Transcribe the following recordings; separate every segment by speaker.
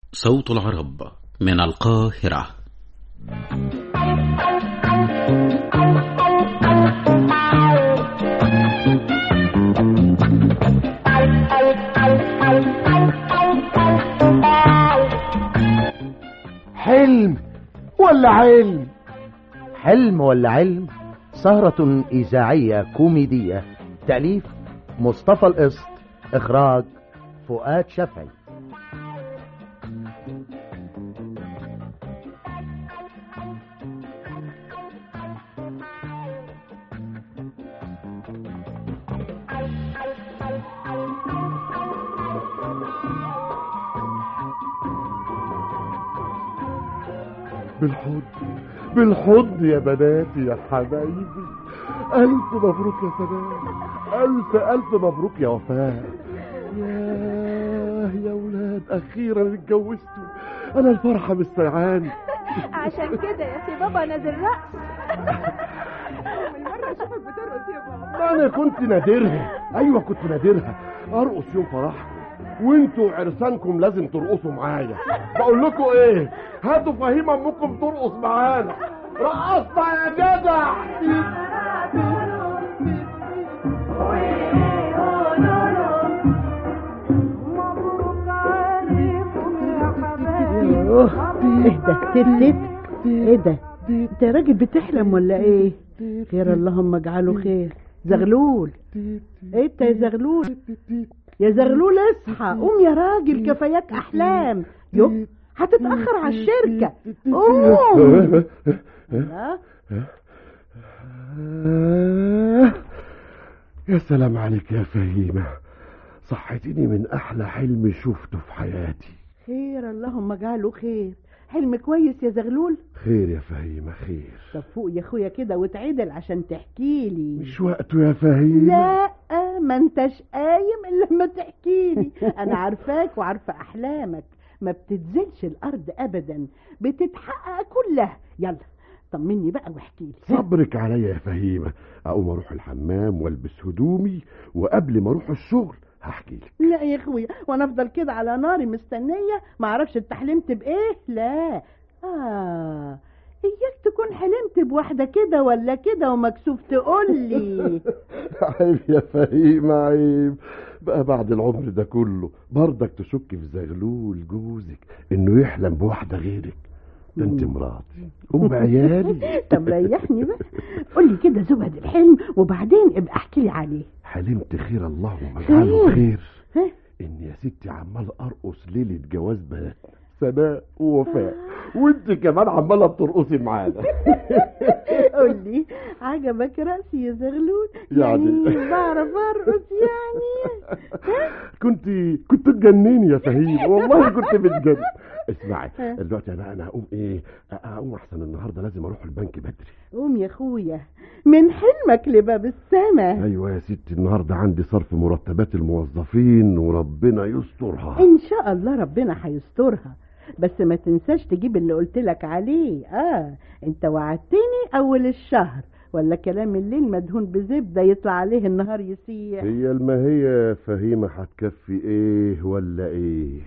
Speaker 1: صوت العرب من القاهرة
Speaker 2: حلم ولا علم
Speaker 3: حلم ولا علم سهرة إذاعية كوميدية تأليف مصطفى القسط إخراج فؤاد شفعي
Speaker 2: بالحضن بالحضن يا بناتي يا حبايبي ألف مبروك يا سلام ألف ألف مبروك يا وفاء ياه يا ولاد أخيرا اتجوزتوا أنا الفرحة مستيعاني
Speaker 4: عشان كده يا سي بابا نازل رقص أول مرة أشوفك بترقص يا بابا
Speaker 2: أنا كنت نادرها أيوة كنت نادرها أرقص يوم فرحكم وانتوا عرسانكم لازم ترقصوا معايا بقول لكم ايه هاتوا فهيم امكم ترقص معانا رقصنا يا جدع
Speaker 5: اهدى كتلت ايه ده انت يا راجل بتحلم ولا ايه خير اللهم اجعله خير زغلول انت يا زغلول يا زغلول اصحى قوم يا راجل كفاياك احلام يو هتتاخر على الشركه قوم ها؟
Speaker 2: آه، يا سلام عليك يا فهيمة صحتيني من أحلى حلم شفته في حياتي
Speaker 5: خير اللهم اجعله خير حلم كويس يا زغلول
Speaker 2: خير يا فهيمة خير
Speaker 5: طب فوق يا اخويا كده واتعدل عشان تحكي لي
Speaker 2: مش وقته يا فهيمة
Speaker 5: لا ما انتش قايم الا لما تحكي لي انا عارفاك وعارفه احلامك ما بتنزلش الارض ابدا بتتحقق كلها يلا طمني بقى واحكي لي
Speaker 2: صبرك عليا يا فهيمة أقوم أروح الحمام والبس هدومي وقبل ما أروح الشغل هحكي لك
Speaker 5: لا يا اخويا وانا افضل كده على ناري مستنيه ما اعرفش انت حلمت بايه لا اه اياك تكون حلمت بواحده كده ولا كده ومكسوف تقول لي
Speaker 2: عيب يا فهيمة عيب بقى بعد العمر ده كله برضك تشك في زغلول جوزك انه يحلم بواحدة غيرك ده انت مراتي ام عيالي
Speaker 5: طب ريحني بقى قول لي كده زبد الحلم وبعدين ابقى احكي لي عليه
Speaker 2: حلمت خير اللهم اجعله خير
Speaker 5: ها؟
Speaker 2: ان يا ستي عمال ارقص ليلة جواز بناتنا سناء ووفاء وانت كمان عمالة بترقصي معانا
Speaker 5: قول لي عجبك رأسي يا زغلول
Speaker 2: يعني-
Speaker 5: يعني بعرف ارقص يعني
Speaker 2: كنت كنت تجنني يا فهيم والله كنت بتجنن اسمعي دلوقتي انا انا هقوم ايه اقوم احسن النهارده لازم اروح البنك بدري
Speaker 5: قوم يا اخويا من حلمك لباب السما
Speaker 2: ايوه يا ستي النهارده عندي صرف مرتبات الموظفين وربنا يسترها
Speaker 5: ان شاء الله ربنا هيسترها بس ما تنساش تجيب اللي قلت لك عليه اه انت وعدتني اول الشهر ولا كلام الليل مدهون بزبده يطلع عليه النهار يسيح
Speaker 2: هي الماهية فهيمة هتكفي ايه ولا ايه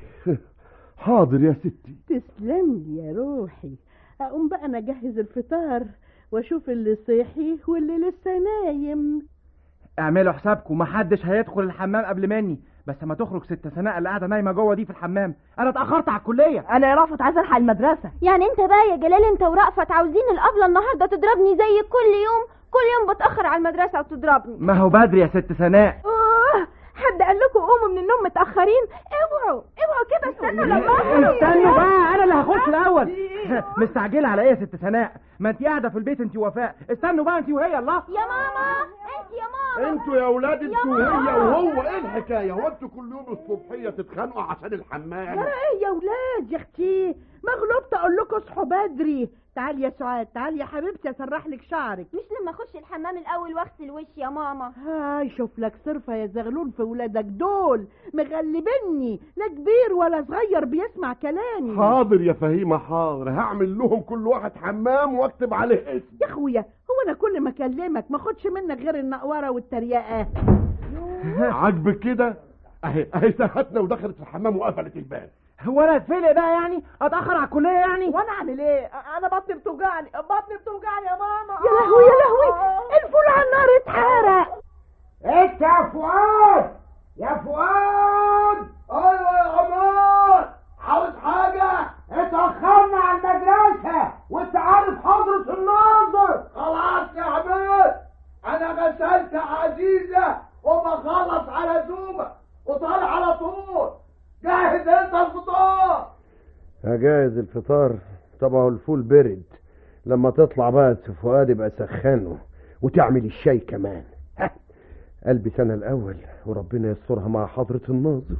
Speaker 2: حاضر يا ستي
Speaker 5: تسلم لي يا روحي اقوم بقى انا اجهز الفطار واشوف اللي صحي واللي لسه نايم
Speaker 6: اعملوا حسابكم محدش هيدخل الحمام قبل مني بس ما تخرج ست سناء اللي قاعده نايمه جوه دي في الحمام انا اتاخرت على الكليه
Speaker 4: أنا يا رافت عايز ألحق المدرسة
Speaker 7: يعني انت بقى يا جلال انت ورأفت عاوزين الأبلة النهاردة تضربني زي كل يوم كل يوم بتأخر على المدرسة وتضربني
Speaker 6: ما هو بدري يا ست سناء
Speaker 4: أوه حد قال لكم قوموا من النوم متأخرين اوعوا اوعوا كده استنوا لما
Speaker 6: استنوا بقى انا اللي هخش الاول مستعجله على ايه يا ست سناء ما انت قاعده في البيت انت وفاء استنوا بقى انت وهي الله
Speaker 7: يا ماما انت يا ماما
Speaker 2: انتوا يا اولاد انتوا
Speaker 7: يا
Speaker 2: وهي
Speaker 7: ماما.
Speaker 2: وهو ايه الحكايه هو انتوا كل يوم الصبحيه تتخانقوا عشان الحمام
Speaker 5: ترى ايه يا ولاد يا اختي مغلوبة اقول لكم اصحوا بدري تعال يا سعاد تعال يا حبيبتي اسرح لك شعرك
Speaker 7: مش لما اخش الحمام الاول واغسل وشي يا ماما
Speaker 5: هاي شوف لك صرفة يا زغلول في ولادك دول مغلبني لا كبير ولا صغير بيسمع كلامي
Speaker 2: حاضر يا فهيمه حاضر هعمل لهم كل واحد حمام واكتب عليه اسم
Speaker 5: يا اخويا هو انا كل ما اكلمك ما اخدش منك غير النقوره والتريقه
Speaker 2: عاجبك كده اهي اهي سهتنا ودخلت في الحمام وقفلت الباب
Speaker 6: هو انا اتفلق بقى يعني اتاخر على الكليه يعني
Speaker 5: وانا اعمل ايه انا بطني بتوجعني بطني بتوجعني يا ماما
Speaker 8: يا لهوي يا لهوي الفول على النار اتحرق
Speaker 9: انت يا فؤاد يا فؤاد ايوه يا عمار عاوز حاجة اتأخرنا على المدرسة وانت عارف حضرة الناظر خلاص يا عماد انا غسلت عزيزة وبخلص على زوبة وطالع على طول جاهز انت الفطار
Speaker 2: هجهز الفطار طبعا الفول برد لما تطلع بقى يا فؤاد يبقى سخنه وتعمل الشاي كمان ها البس انا الاول وربنا يسترها مع حضرة الناظر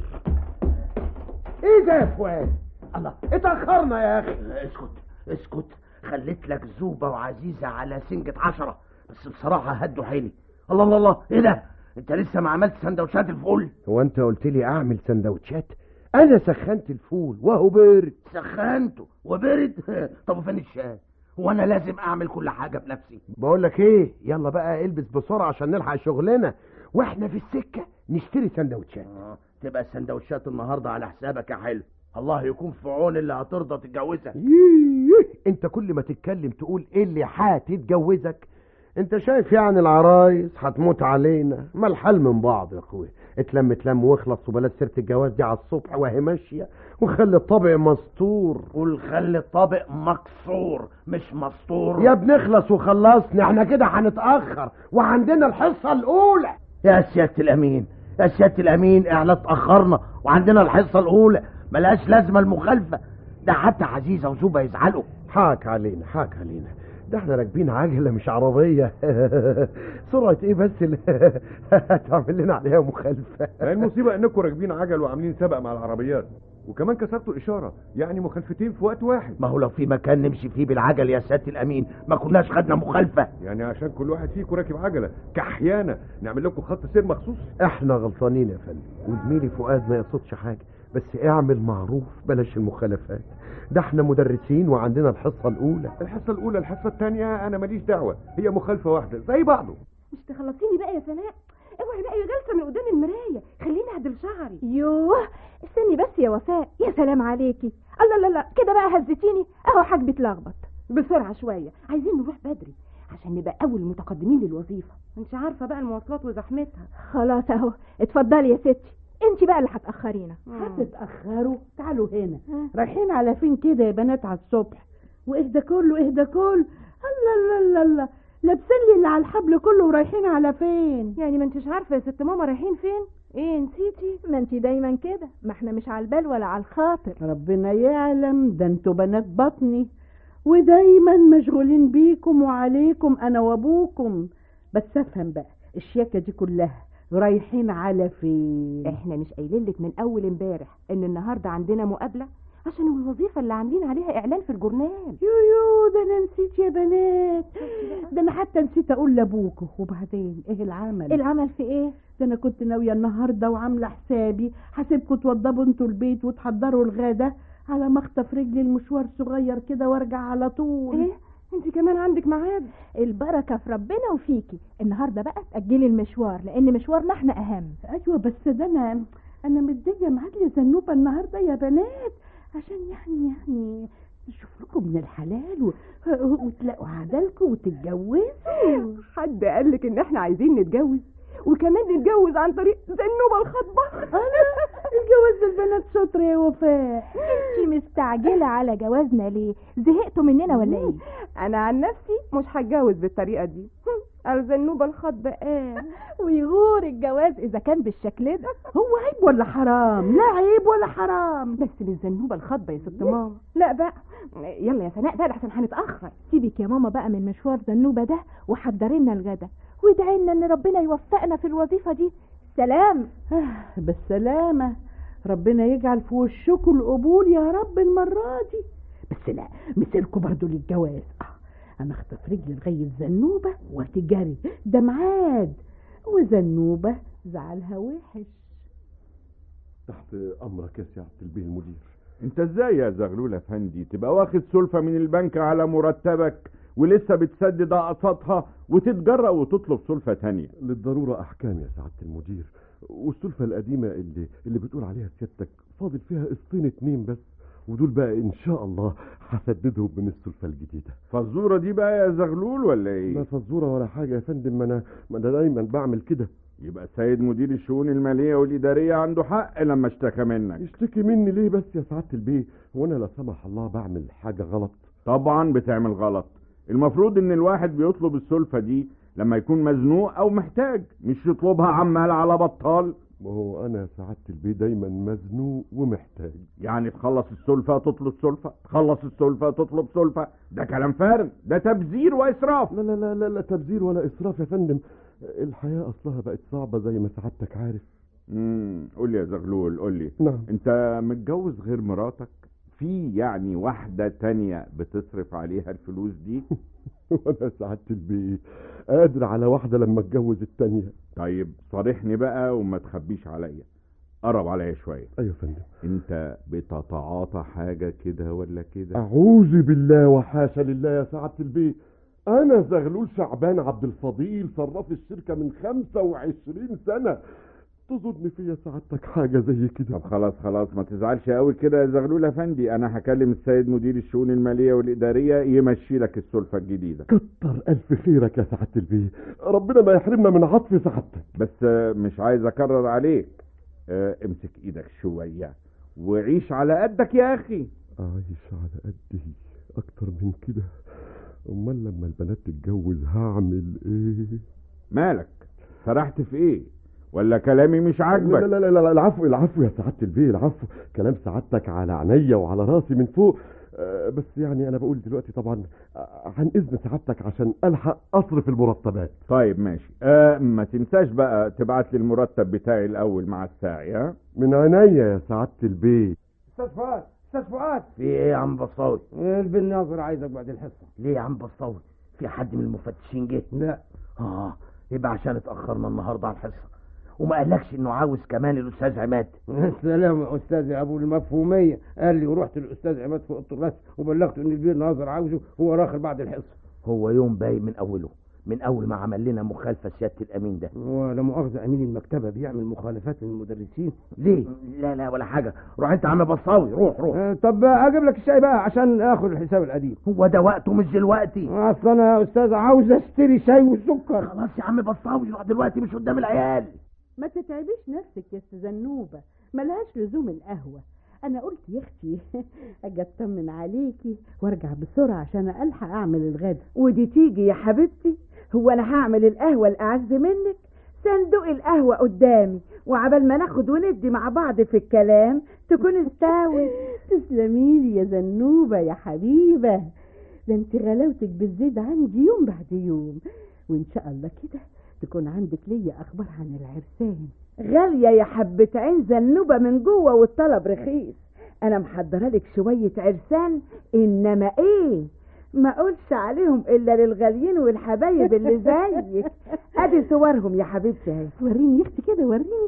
Speaker 2: ايه ده يا فؤاد الله اتأخرنا يا اخي
Speaker 3: اسكت اسكت خليت لك زوبة وعزيزة على سنجة عشرة بس بصراحة هدوا حيلي الله الله الله ايه ده انت لسه ما عملت سندوتشات الفول
Speaker 2: هو انت قلت لي اعمل سندوتشات انا سخنت الفول وهو برد
Speaker 3: سخنته وبرد طب وفين الشاي هو انا لازم اعمل كل حاجة بنفسي
Speaker 2: بقول لك ايه يلا بقى البس بسرعة عشان نلحق شغلنا واحنا في السكة نشتري سندوتشات
Speaker 3: آه. تبقى السندوتشات النهاردة على حسابك يا حلو الله يكون في عون اللي هترضى تتجوزها
Speaker 2: ييه انت كل ما تتكلم تقول ايه اللي هتتجوزك انت شايف يعني العرايس هتموت علينا ما الحال من بعض يا اخويا اتلم اتلم واخلص وبلاش سيره الجواز دي على الصبح وهي ماشيه وخلي الطبع مستور
Speaker 3: قول خلي الطابق مكسور مش مسطور
Speaker 2: يا بنخلص وخلصنا احنا كده هنتاخر وعندنا الحصه الاولى
Speaker 3: يا سيادة الأمين يا سيادة الأمين احنا اتأخرنا وعندنا الحصة الأولى ملهاش لازمة المخالفة ده حتى عزيزة وزوبة يزعلوا
Speaker 2: حاك علينا حاك علينا ده احنا راكبين عجلة مش عربية سرعة ايه بس اللي هتعمل لنا عليها مخالفة
Speaker 10: ما المصيبة انكم راكبين عجل وعاملين سبق مع العربيات وكمان كسرتوا الاشارة يعني مخالفتين في وقت واحد
Speaker 3: ما هو لو في مكان نمشي فيه بالعجل يا سيادة الأمين ما كناش خدنا مخالفة
Speaker 10: يعني عشان كل واحد فيكم راكب عجلة كحيانة نعمل لكم خط سير مخصوص
Speaker 2: احنا غلطانين يا فندم وزميلي فؤاد ما يقصدش حاجة بس اعمل معروف بلاش المخالفات ده احنا مدرسين وعندنا الحصة الأولى
Speaker 10: الحصة الأولى الحصة الثانية أنا ماليش دعوة هي مخالفة واحدة زي بعضه
Speaker 8: مش تخلصيني بقى يا سناء اوعي بقى يا جلسه من قدام المرايه خليني اعدل شعري
Speaker 4: يوه استني بس يا وفاء يا سلام عليكي الله لا لا كده بقى هزتيني اهو حاجبي اتلخبط
Speaker 8: بسرعه شويه عايزين نروح بدري عشان نبقى اول متقدمين للوظيفه انت عارفه بقى المواصلات وزحمتها
Speaker 4: خلاص اهو اتفضلي يا ستي انت بقى اللي هتاخرينا
Speaker 5: هتتأخروا تعالوا هنا
Speaker 4: ها.
Speaker 5: رايحين على فين كده يا بنات على الصبح واهدى كله اهدى كل الله الله الله الله لابسين لي اللي على الحبل كله ورايحين على فين
Speaker 8: يعني ما انتش عارفه يا ست ماما رايحين فين ايه نسيتي
Speaker 4: ما انت دايما كده ما احنا مش على البال ولا على الخاطر
Speaker 5: ربنا يعلم ده انتوا بنات بطني ودايما مشغولين بيكم وعليكم انا وابوكم بس افهم بقى الشياكه دي كلها رايحين على فين
Speaker 8: احنا مش قايلين لك من اول امبارح ان النهارده عندنا مقابله عشان الوظيفه اللي عاملين عليها اعلان في الجورنال
Speaker 5: يو يو ده انا نسيت يا بنات ده انا حتى نسيت اقول لابوكوا وبعدين ايه العمل
Speaker 4: العمل في ايه
Speaker 5: ده انا كنت ناويه النهارده وعامله حسابي هسيبكم توضبوا انتوا البيت وتحضروا الغدا على ما اخطف رجلي المشوار صغير كده وارجع على طول
Speaker 8: ايه انت كمان عندك ميعاد
Speaker 4: البركه في ربنا وفيكي النهارده بقى تاجلي المشوار لان مشوارنا احنا اهم
Speaker 5: ايوه بس ده انا انا مديه ميعاد لزنوبه النهارده يا بنات عشان يعني يعني نشوف لكم من الحلال و... وتلاقوا عدلكم وتتجوزوا
Speaker 8: حد قال لك ان احنا عايزين نتجوز وكمان نتجوز عن طريق زنوبه الخطبه
Speaker 5: انا الجواز البنات شاطره يا وفاء
Speaker 4: انت مستعجله على جوازنا ليه زهقتوا مننا ولا ايه
Speaker 8: انا عن نفسي مش هتجوز بالطريقه دي الزنوبه الخطبه ايه
Speaker 4: ويغور الجواز اذا كان بالشكل ده
Speaker 5: هو عيب ولا حرام لا عيب ولا حرام
Speaker 8: بس بالزنوبه الخطبه يا ست ماما لا بقى يلا يا سناء بقى لحسن هنتاخر
Speaker 4: سيبك يا ماما بقى من مشوار زنوبه ده وحضري لنا الغدا وادعي لنا ان ربنا يوفقنا في الوظيفه دي سلام
Speaker 5: آه، بالسلامة ربنا يجعل في وشكم القبول يا رب المرة دي بس لا مثلكم برضو للجواز آه، انا اخطف رجلي لغاية زنوبة وتجري ده ميعاد وزنوبة زعلها وحش
Speaker 10: تحت أمرك يا سعادة البيه المدير انت ازاي يا زغلول افندي تبقى واخد سلفة من البنك على مرتبك ولسه بتسدد اقساطها وتتجرأ وتطلب سلفة تانية
Speaker 2: للضرورة أحكام يا سعادة المدير والسلفة القديمة اللي اللي بتقول عليها سيادتك فاضل فيها قسطين اتنين بس ودول بقى ان شاء الله هسددهم من السلفة الجديدة
Speaker 10: فالزورة دي بقى يا زغلول ولا
Speaker 2: لا
Speaker 10: ايه
Speaker 2: فزورة ولا حاجة يا فندم ما انا ما انا دايما بعمل كده
Speaker 10: يبقى السيد مدير الشؤون المالية والإدارية عنده حق لما اشتكى منك
Speaker 2: يشتكي مني ليه بس يا سعادة البيه هو انا لا سمح الله بعمل حاجة غلط
Speaker 10: طبعا بتعمل غلط المفروض ان الواحد بيطلب السلفة دي لما يكون مزنوق او محتاج مش يطلبها عمال على بطال
Speaker 2: وهو انا يا سعادة البيه دايما مزنوق ومحتاج
Speaker 10: يعني تخلص السلفة تطلب سلفة تخلص السلفة تطلب سلفة ده كلام فارغ ده تبذير واسراف
Speaker 2: لا لا لا لا, لا تبذير ولا اسراف يا فندم الحياة اصلها بقت صعبة زي ما سعادتك عارف
Speaker 10: امم قول لي يا زغلول قول لي
Speaker 2: نعم
Speaker 10: انت متجوز غير مراتك في يعني واحدة تانية بتصرف عليها الفلوس دي
Speaker 2: وانا سعادة البيه قادر على واحدة لما اتجوز التانية
Speaker 10: طيب صارحني بقى وما تخبيش عليا قرب عليا شوية
Speaker 2: ايوه يا فندم
Speaker 10: انت بتتعاطى حاجة كده ولا كده
Speaker 2: اعوذ بالله وحاشا لله يا سعادة البيه انا زغلول شعبان عبد الفضيل صراف الشركة من 25 سنة تظن فيا سعادتك حاجة زي كده
Speaker 10: طب خلاص خلاص ما تزعلش قوي كده يا زغلول افندي انا هكلم السيد مدير الشؤون المالية والإدارية يمشي لك السلفة الجديدة
Speaker 2: كتر الف خيرك يا سعادة البيه ربنا ما يحرمنا من عطف سعادتك
Speaker 10: بس آه، مش عايز اكرر عليك آه، امسك ايدك شوية وعيش على قدك يا اخي
Speaker 2: عايش على قدي اكتر من كده امال لما البنات تتجوز هعمل ايه
Speaker 10: مالك سرحت في ايه ولا كلامي مش
Speaker 2: لا
Speaker 10: عاجبك
Speaker 2: لا لا لا العفو العفو يا سعادة البيه العفو كلام سعادتك على عينيا وعلى راسي من فوق آه، بس يعني انا بقول دلوقتي طبعا آه، عن اذن سعادتك عشان الحق اصرف المرتبات
Speaker 10: طيب ماشي آه ما تنساش بقى تبعت لي المرتب بتاعي الاول مع الساعي ها
Speaker 2: من عينيا يا سعادة البيه
Speaker 9: استاذ فؤاد استاذ فؤاد
Speaker 3: في ايه يا عم بصاوي
Speaker 9: البن ناظر عايزك بعد الحصه
Speaker 3: ليه يا عم بصاوي في حد من المفتشين جه
Speaker 9: لا
Speaker 3: اه يبقى عشان اتاخرنا النهارده على الحصه وما قالكش انه عاوز كمان الاستاذ عماد
Speaker 9: السلام يا استاذ ابو المفهوميه قال لي ورحت للاستاذ عماد في اوضه الرسم وبلغته ان البير ناظر عاوزه هو راخر بعد الحصه
Speaker 3: هو يوم باين من اوله من اول ما عمل لنا مخالفه سياده الامين ده
Speaker 9: ولا مؤاخذه امين المكتبه بيعمل مخالفات للمدرسين
Speaker 3: ليه لا لا ولا حاجه روح انت يا عم بصاوي روح روح
Speaker 9: آه، طب اجيب لك الشاي بقى عشان اخد الحساب القديم
Speaker 3: هو ده وقته مش دلوقتي
Speaker 9: اصل انا يا استاذ عاوز اشتري شاي وسكر
Speaker 3: خلاص يا عم بصاوي روح دلوقتي مش قدام العيال
Speaker 5: ما تتعبيش نفسك يا استاذ زنوبة ملهاش لزوم القهوة انا قلت يا اختي اجي اطمن عليكي وارجع بسرعة عشان الحق اعمل الغدا
Speaker 8: ودي تيجي يا حبيبتي هو انا هعمل القهوة الاعز منك صندوق القهوة قدامي وعبال ما ناخد وندي مع بعض في الكلام تكون استوي
Speaker 5: تسلميلي يا زنوبة يا حبيبة ده انت غلاوتك بتزيد عندي يوم بعد يوم وان شاء الله كده تكون عندك ليا اخبار عن العرسان
Speaker 8: غالية يا حبة عين زنوبة من جوه والطلب رخيص انا محضره لك شوية عرسان انما ايه ما اقولش عليهم الا للغاليين والحبايب اللي زيك ادي صورهم يا حبيبتي اهي
Speaker 5: وريني يا اختي كده وريني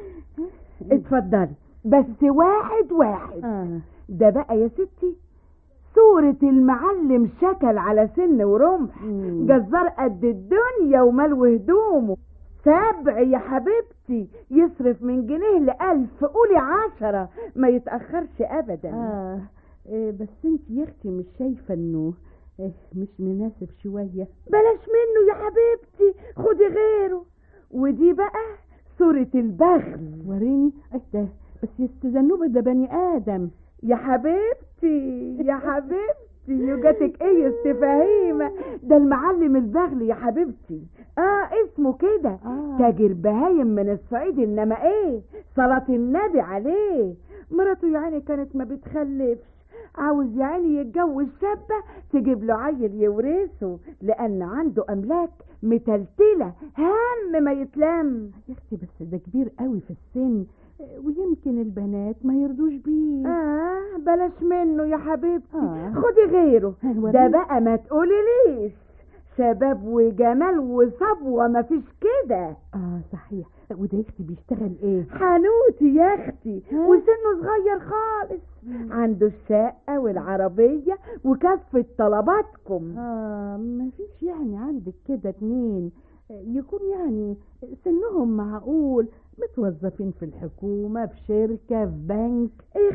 Speaker 8: اتفضلي بس واحد واحد
Speaker 5: اه
Speaker 8: ده بقى يا ستي صورة المعلم شكل على سن ورمح
Speaker 5: مم.
Speaker 8: جزار قد الدنيا وملو هدومه سبع يا حبيبتي يصرف من جنيه لألف قولي عشرة ما يتأخرش أبدا
Speaker 5: اه إيه بس انت يا اختي مش شايفة انه إيه مش مناسب شوية
Speaker 8: بلاش منه يا حبيبتي خدي غيره ودي بقى صورة البخل
Speaker 5: وريني ايه ده بس يا استاذ زنوبة ده بني ادم
Speaker 8: يا حبيبتي يا حبيبتي يوجتك ايه يا استفهيمة ده المعلم البغل يا حبيبتي اه اسمه كده
Speaker 5: آه.
Speaker 8: تاجر بهايم من الصعيد انما ايه صلاة النبي عليه مراته يعني كانت ما بتخلفش عاوز يعني يتجوز شابة تجيب له عيل يورثه لأن عنده أملاك متلتلة هم ما يتلم
Speaker 5: يا اختي بس ده كبير قوي في السن إيه، ويمكن البنات ما يرضوش بيه
Speaker 8: آه بلاش منه يا حبيبتي
Speaker 5: آه.
Speaker 8: خدي غيره
Speaker 5: وريني.
Speaker 8: ده بقى ما تقوليليش شباب وجمال وصبوة مفيش كده
Speaker 5: اه صحيح وده يا اختي بيشتغل ايه
Speaker 8: حنوتي يا اختي
Speaker 5: ها؟
Speaker 8: وسنه صغير خالص عنده الشقة والعربية وكافة طلباتكم
Speaker 5: اه ما فيش يعني عندك كده اتنين آه، يكون يعني سنهم معقول متوظفين في الحكومة في شركة في بنك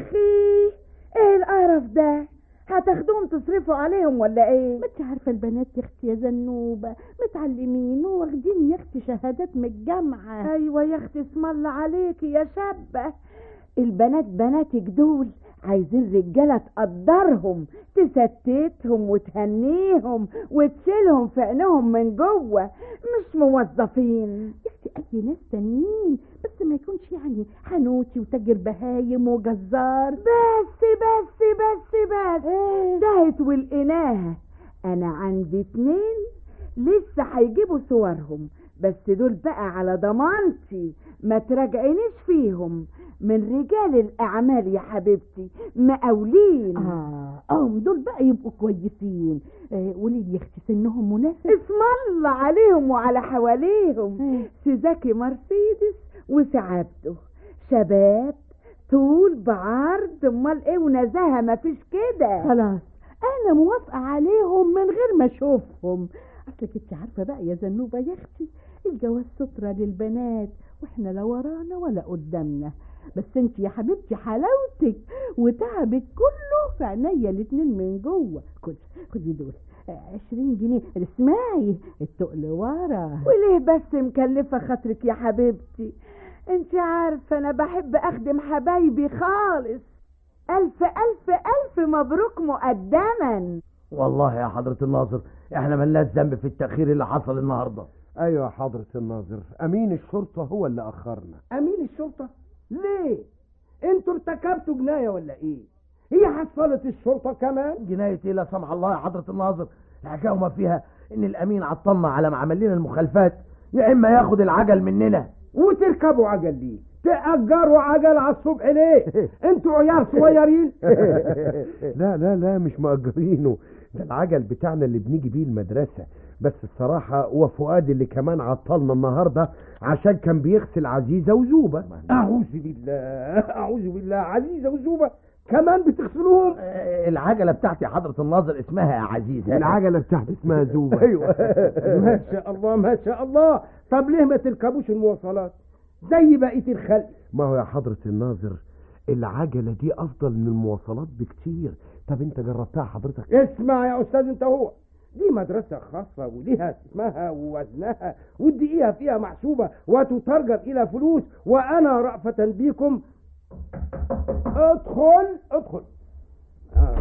Speaker 8: اخي ايه القرف ده هتاخدوهم تصرفوا عليهم ولا ايه
Speaker 5: ما انت عارفة البنات يا اختي يا زنوبة متعلمين وواخدين يا اختي شهادات من الجامعة
Speaker 8: ايوه يا اختي اسم الله عليكي يا شابة البنات بناتك دول عايزين رجالة تقدرهم تستتهم وتهنيهم وتشيلهم في عينهم من جوه مش موظفين
Speaker 5: يا اختي اي ناس تانيين بس ما يكونش يعني حنوتي وتاجر بهايم وجزار
Speaker 8: بس بس بس بس انتهت ولقيناها انا عندي اتنين لسه هيجيبوا صورهم بس دول بقى على ضمانتي ما تراجعينيش فيهم من رجال الاعمال يا حبيبتي مقاولين
Speaker 5: اه اه دول بقى يبقوا كويسين آه قولي لي يا اختي سنهم مناسب
Speaker 8: اسم الله عليهم وعلى حواليهم سيزاكي مرسيدس وسعادته شباب طول بعرض امال ايه ونزاهه مفيش كده
Speaker 5: خلاص انا موافقه عليهم من غير ما اشوفهم اصلك انت عارفه بقى يا زنوبه يا اختي الجواز سترة للبنات واحنا لا ورانا ولا قدامنا بس انت يا حبيبتي حلاوتك وتعبك كله في عينيا الاتنين من جوه خدي خدي دول عشرين جنيه اسمعي التقل ورا
Speaker 8: وليه بس مكلفة خاطرك يا حبيبتي انت عارفة انا بحب اخدم حبايبي خالص الف الف الف مبروك مقدما
Speaker 3: والله يا حضرة الناظر احنا ملناش ذنب في التأخير اللي حصل النهاردة
Speaker 2: ايوه يا حضرة الناظر امين الشرطة هو اللي اخرنا
Speaker 9: امين الشرطة ليه انتوا ارتكبتوا جناية ولا ايه هي حصلت الشرطة كمان
Speaker 3: جناية ايه لا سمح الله يا حضرة الناظر الحكاية وما فيها ان الامين عطلنا على ما عمل لنا المخالفات يا اما ياخد العجل مننا
Speaker 9: وتركبوا عجل ليه تأجروا عجل على الصبح ليه انتوا عيال صغيرين
Speaker 2: لا لا لا مش مأجرينه ده العجل بتاعنا اللي بنيجي بيه المدرسة بس الصراحة هو فؤاد اللي كمان عطلنا النهاردة عشان كان بيغسل عزيزة وزوبة
Speaker 9: أعوذ بالله أعوذ بالله عزيزة وزوبة كمان بتغسلوهم
Speaker 3: آه، العجلة بتاعتي يا حضرة الناظر اسمها يا عزيزة
Speaker 2: العجلة بتاعتي اسمها زوبة
Speaker 9: ايوه ما شاء الله ما شاء الله طب ليه ما تركبوش المواصلات زي بقية الخلق
Speaker 2: ما هو يا حضرة الناظر العجلة دي أفضل من المواصلات بكتير طب أنت جربتها حضرتك؟
Speaker 9: اسمع يا أستاذ أنت هو دي مدرسة خاصة وليها اسمها ووزنها والدقيقة فيها محسوبة وتترجم إلى فلوس وأنا رأفة بيكم ادخل ادخل آه.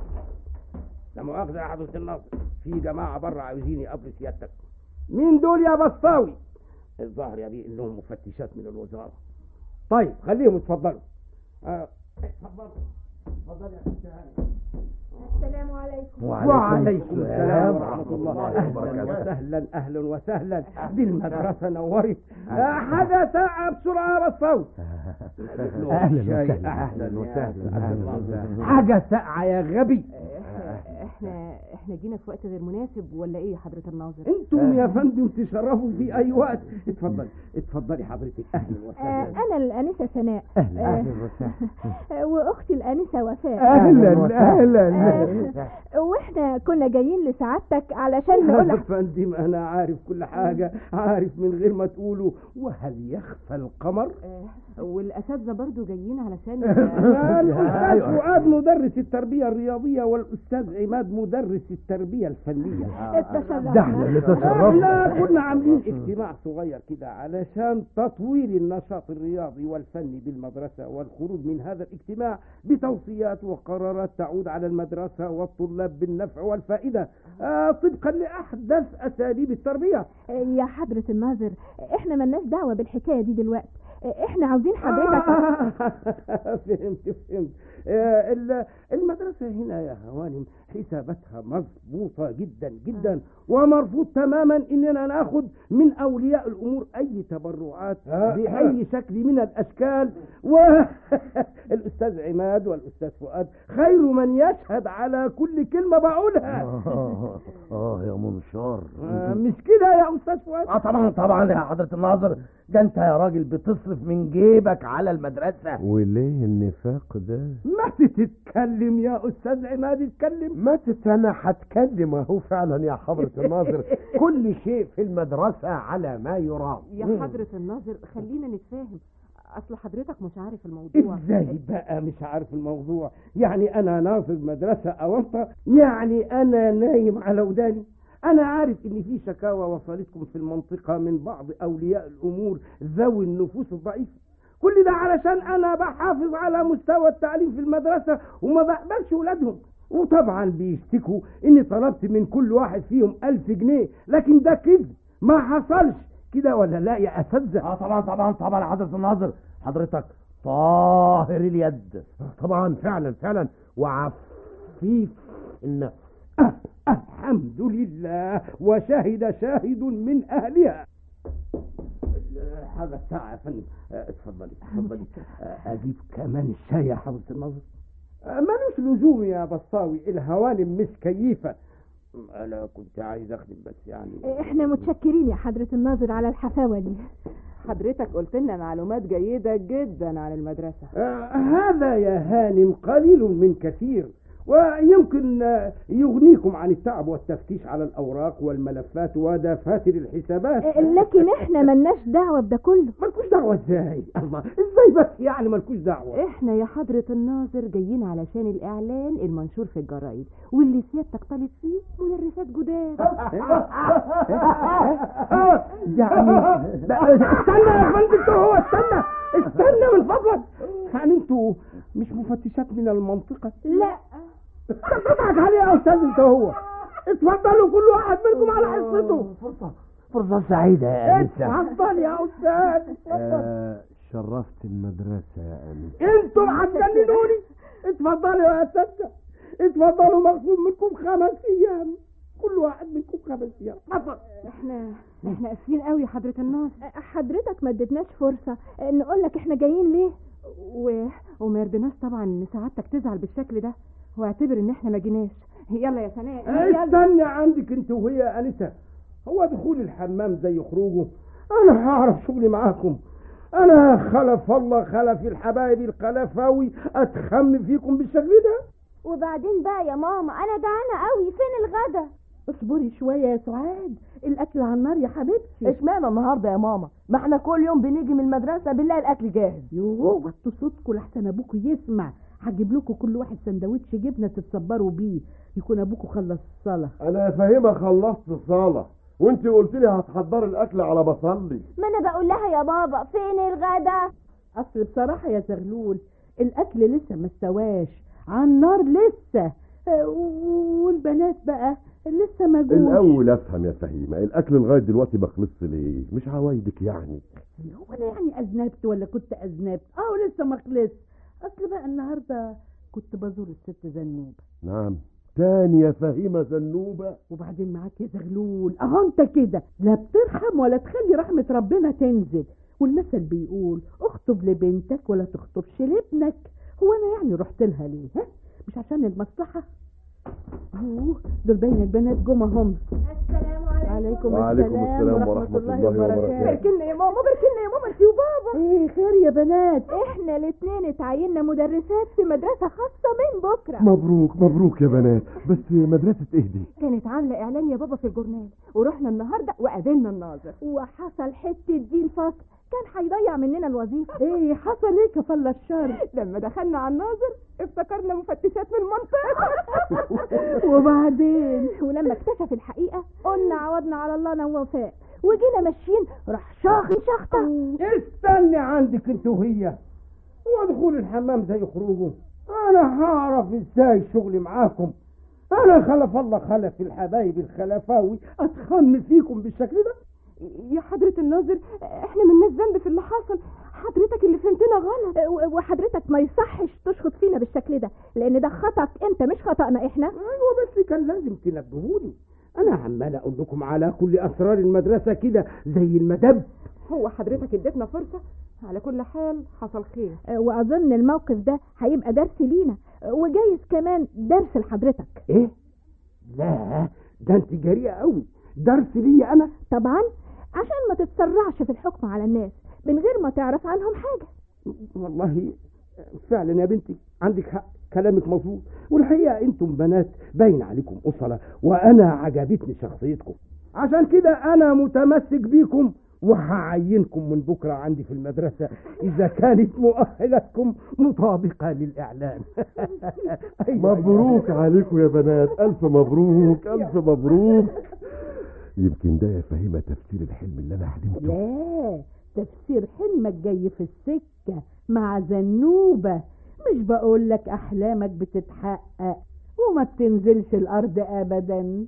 Speaker 9: لا مؤاخذة يا حضرة الناظر في جماعة بره عاوزين يقابلوا سيادتك مين دول يا بسطاوي الظاهر يا بيه انهم مفتشات من الوزارة طيب خليهم يتفضلوا آه. اتفضلوا اتفضل يا ست هاني
Speaker 7: السلام عليكم
Speaker 9: وعليكم السلام ورحمة الله أهلا وسهلا أهلا وسهلا دي المدرسة نورت آه، حاجة ساعة بسرعة يا بسطاوي
Speaker 3: أهلا
Speaker 9: شاي.
Speaker 3: وسهلا.
Speaker 9: أهلا وسهلا أهلا وسهلا
Speaker 3: حاجة ساقعة يا غبي
Speaker 4: احنا احنا جينا في وقت غير مناسب ولا ايه يا حضرة الناظر
Speaker 9: انتم يا فندم تشرفوا في اي وقت اتفضلي اتفضلي حضرتك اهلا
Speaker 4: آه
Speaker 9: وسهلا
Speaker 4: انا الانسة سناء
Speaker 3: أهلا
Speaker 4: آه،
Speaker 3: أهلا وسهلا
Speaker 4: واختي الانسة وفاء
Speaker 9: اهلا اهلا
Speaker 4: آه، واحنا كنا جايين لسعادتك علشان
Speaker 9: يا
Speaker 4: نقول لك
Speaker 9: فندم انا عارف كل حاجة عارف من غير ما تقولوا وهل يخفى القمر
Speaker 4: آه، والاساتذة برضو جايين علشان
Speaker 9: الاستاذ فؤاد مدرس التربية الرياضية والاستاذ عماد مدرس التربية الفنية
Speaker 3: ده احنا اللي تصرفنا
Speaker 9: احنا كنا عاملين اجتماع صغير كده علشان تطوير النشاط الرياضي والفني بالمدرسة والخروج من هذا الاجتماع بتوصيات وقرارات تعود على المدرسة والطلاب بالنفع والفائدة آه طبقا لأحدث أساليب التربية
Speaker 4: آه، يا حضرة الناظر احنا ملناش دعوة بالحكاية دي دلوقتي آه، احنا عاوزين حضرتك
Speaker 9: فهمت فهمت آه، ال- المدرسة هنا يا هوانم حساباتها مضبوطة جدا جدا ومرفوض تماما اننا ناخد من اولياء الامور اي تبرعات باي شكل من الاشكال والاستاذ عماد والاستاذ فؤاد خير من يشهد على كل كلمة بقولها
Speaker 3: اه اه يا منشار
Speaker 9: آه، مش كده يا استاذ فؤاد
Speaker 3: اه طبعا طبعا يا حضرة الناظر ده انت يا راجل بتصرف من جيبك على المدرسة
Speaker 2: وليه النفاق ده؟
Speaker 9: ما تتكلم يا استاذ عماد اتكلم
Speaker 2: ما تتنى هتكلم اهو فعلا يا حضرة الناظر كل شيء في المدرسة على ما يرام
Speaker 11: يا حضرة الناظر خلينا نتفاهم اصل حضرتك مش عارف الموضوع
Speaker 9: ازاي بقى مش عارف الموضوع يعني انا ناظر مدرسة اوسطى يعني انا نايم على وداني انا عارف ان في شكاوى وصلتكم في المنطقة من بعض اولياء الامور ذوي النفوس الضعيفة كل ده علشان انا بحافظ على مستوى التعليم في المدرسة وما بقبلش ولادهم وطبعا بيشتكوا اني طلبت من كل واحد فيهم الف جنيه لكن ده كذب ما حصلش كده ولا لا يا اساتذه
Speaker 3: اه طبعا طبعا طبعا يا حضرة الناظر حضرتك طاهر اليد
Speaker 2: طبعا فعلا فعلا وعفيف النفس
Speaker 9: أه الحمد لله وشهد شاهد من اهلها هذا الساعة يا فندم آه، اتفضلي اتفضلي آه، اجيب كمان الشاي يا حضرة الناظر آه، ملوش لزوم يا بصاوي الهوانم مش كيفة انا كنت عايز اخدم بس يعني
Speaker 4: احنا متشكرين يا حضرة الناظر على الحفاوة دي
Speaker 11: حضرتك قلت لنا معلومات جيدة جدا عن المدرسة
Speaker 9: آه، هذا يا هانم قليل من كثير ويمكن آه، يغنيكم عن التعب والتفتيش على الأوراق والملفات ودفاتر الحسابات
Speaker 4: لكن احنا ملناش دعوة بده كله
Speaker 9: مالكوش دعوة ازاي الله ازاي بس يعني مالكوش دعوة
Speaker 11: احنا يا حضرة الناظر جايين علشان الاعلان المنشور في الجرايد واللي سيادتك طالب فيه مدرسات جداد
Speaker 9: يعني استنى يا فندم انتوا هو استنى استنى من فضلك يعني انتوا مش مفتشات من المنطقة
Speaker 4: لا
Speaker 9: تضحك عليه يا استاذ انت هو اتفضلوا كل واحد منكم على حصته
Speaker 3: فرصة فرصة سعيدة يا أنسة
Speaker 9: اتفضل يا استاذ اتفضل
Speaker 2: آه شرفت المدرسة يا أنس
Speaker 9: انتم هتجننوني اتفضلوا يا اساتذه اتفضلوا مخصوم منكم خمس ايام كل واحد منكم خمس ايام اتفضل
Speaker 11: احنا احنا اسفين قوي يا حضرة الناظر
Speaker 4: حضرتك ما ادتناش فرصة نقول لك احنا جايين ليه
Speaker 11: و... وما يرضيناش طبعا ان سعادتك تزعل بالشكل ده واعتبر ان احنا ما جيناش يلا يا سناء يلا
Speaker 9: استنى عندك انت وهي يا انسه هو دخول الحمام زي خروجه انا هعرف شغلي معاكم انا خلف الله خلف الحبايب الخلفاوي اتخم فيكم بالشكل ده
Speaker 7: وبعدين بقى يا ماما انا جعانه قوي فين الغدا
Speaker 5: اصبري شوية يا سعاد الأكل على النار يا حبيبتي
Speaker 12: اشمعنى النهارده يا ماما ما احنا كل يوم بنيجي من المدرسه بنلاقي الاكل جاهز
Speaker 5: يوه وطوا صوتكم لحسن ابوكوا يسمع هجيب لكم كل واحد سندوتش جبنه تتصبروا بيه يكون ابوكوا خلص الصلاه
Speaker 2: أنا فاهمة خلصت صالة وانت قلت لي هتحضري الأكل على بصلي
Speaker 7: ما انا بقول لها يا بابا فين الغدا
Speaker 5: اصل بصراحه يا زغلول الاكل لسه ما استواش على النار لسه آه، والبنات بقى لسه ما جوش
Speaker 2: الأول أفهم يا فهيمة الأكل لغاية دلوقتي ما خلصش ليه مش عوايدك يعني
Speaker 5: هو انا يعني اذنبت ولا كنت اذنبت اه لسه ما خلص اصل بقى النهارده كنت بزور الست زنوبه
Speaker 2: نعم تاني يا فهيمة زنوبة
Speaker 5: وبعدين معاك يا زغلول اهو انت كده لا بترحم ولا تخلي رحمة ربنا تنزل والمثل بيقول اخطب لبنتك ولا تخطبش لابنك هو انا يعني رحت لها ليه ها مش عشان المصلحة اهو دول باين البنات جم هم
Speaker 7: السلام عليكم
Speaker 5: عليكم,
Speaker 2: وعليكم السلام ورحمة الله وبركاته
Speaker 11: بركنا يا ماما بركنا يا ماما انت وبابا
Speaker 5: ايه خير يا بنات
Speaker 4: احنا الاتنين اتعيننا مدرسات في مدرسة خاصة من بكرة
Speaker 2: مبروك مبروك يا بنات بس مدرسة ايه دي
Speaker 11: كانت عاملة اعلان يا بابا في الجورنال ورحنا النهارده وقابلنا الناظر
Speaker 4: وحصل حتة دين فصل كان هيضيع مننا الوظيفة
Speaker 5: ايه حصل ايه كفل الشر
Speaker 11: لما دخلنا على الناظر افتكرنا مفتشات من المنطقة
Speaker 5: وبعدين
Speaker 4: ولما اكتشف الحقيقة قلنا عوضنا على الله انا ووفاء وجينا ماشيين راح شاخ شخطة
Speaker 9: استني عندك انت وهي هو دخول الحمام زي خروجه انا هعرف ازاي شغلي معاكم انا خلف الله خلف الحبايب الخلفاوي اتخم فيكم بالشكل ده
Speaker 11: يا حضرة الناظر احنا ملناش ذنب في اللي حصل حضرتك اللي فهمتنا غلط
Speaker 4: و- وحضرتك ما يصحش تشخط فينا بالشكل ده لان ده خطأك انت مش خطأنا احنا
Speaker 9: ايوه بس كان لازم تنبهوني انا عمال اقول لكم على كل اسرار المدرسه كده زي المدب
Speaker 11: هو حضرتك اديتنا فرصة على كل حال حصل خير
Speaker 4: واظن الموقف ده هيبقى درس لينا وجايز كمان درس لحضرتك
Speaker 9: ايه لا ده انت جريئه قوي درس ليا انا
Speaker 4: طبعا عشان ما تتسرعش في الحكم على الناس من غير ما تعرف عنهم حاجة
Speaker 9: والله فعلا يا بنتي عندك حق كلامك مظبوط والحقيقه انتم بنات باين عليكم اصله وانا عجبتني شخصيتكم عشان كده انا متمسك بيكم وهعينكم من بكره عندي في المدرسه اذا كانت مؤهلاتكم مطابقه للاعلان
Speaker 2: مبروك عليكم يا بنات ألف مبروك ألف مبروك يمكن ده يفهمها تفسير الحلم اللي أنا حلمته
Speaker 5: لا تفسير حلمك جاي في السكة مع زنوبة مش بقول لك أحلامك بتتحقق وما بتنزلش الأرض أبدا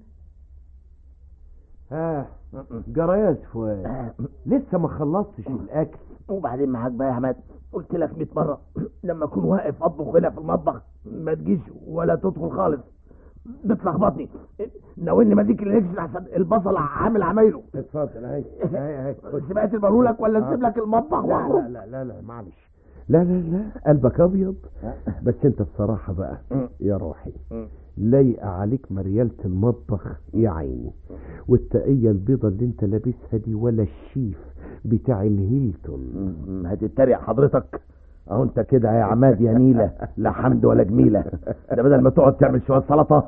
Speaker 3: ها جرايات فؤاد لسه ما خلصتش الاكل وبعدين معاك بقى يا احمد قلت لك 100 مره لما اكون واقف اطبخ هنا في المطبخ ما تجيش ولا تدخل خالص بتلخبطني ناولني مديك اللي نكشف احسن البصل عامل عمايله
Speaker 9: اتفضل اهي اهي اهي
Speaker 3: سمعت البارولك ولا اسيب لك المطبخ
Speaker 9: لا
Speaker 3: واخرج
Speaker 9: لا لا لا لا معلش لا لا لا قلبك ابيض بس انت الصراحه بقى يا روحي لايقه عليك مريالة المطبخ يا عيني والتقية البيضة اللي انت لابسها دي ولا الشيف بتاع الهيلتون
Speaker 3: هتتريق حضرتك اهو انت كده يا عماد يا نيله لا حمد ولا جميله ده بدل ما تقعد تعمل شويه سلطه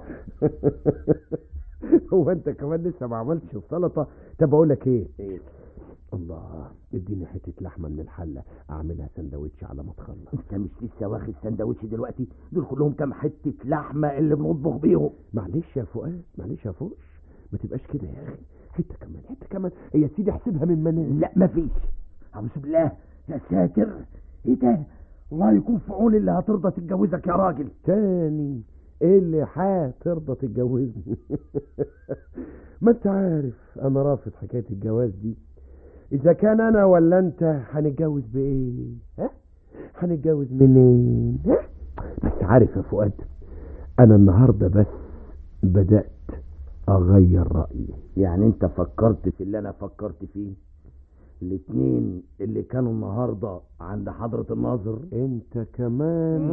Speaker 9: هو انت كمان لسه ما عملتش السلطه طب اقول لك ايه الله اديني حته لحمه من الحله اعملها سندوتش على ما تخلص
Speaker 3: انت مش لسه واخد سندوتش دلوقتي دول كلهم كام حته لحمه اللي بنطبخ بيهم
Speaker 9: معلش يا فؤاد معلش يا فوقش ما تبقاش كده يا اخي حته كمان حته كمان هي يا سيدي احسبها من منام
Speaker 3: لا مفيش اعوذ بالله يا ساتر ايه ده الله يكون في عون اللي هترضى تتجوزك يا راجل
Speaker 9: تاني ايه اللي هترضى تتجوزني ما انت عارف انا رافض حكايه الجواز دي اذا كان انا ولا انت هنتجوز بايه ها هنتجوز منين ها بس عارف يا فؤاد انا النهارده بس بدات اغير رايي
Speaker 3: يعني انت فكرت في اللي انا فكرت فيه الاتنين اللي كانوا النهارده عند حضرة الناظر
Speaker 9: انت كمان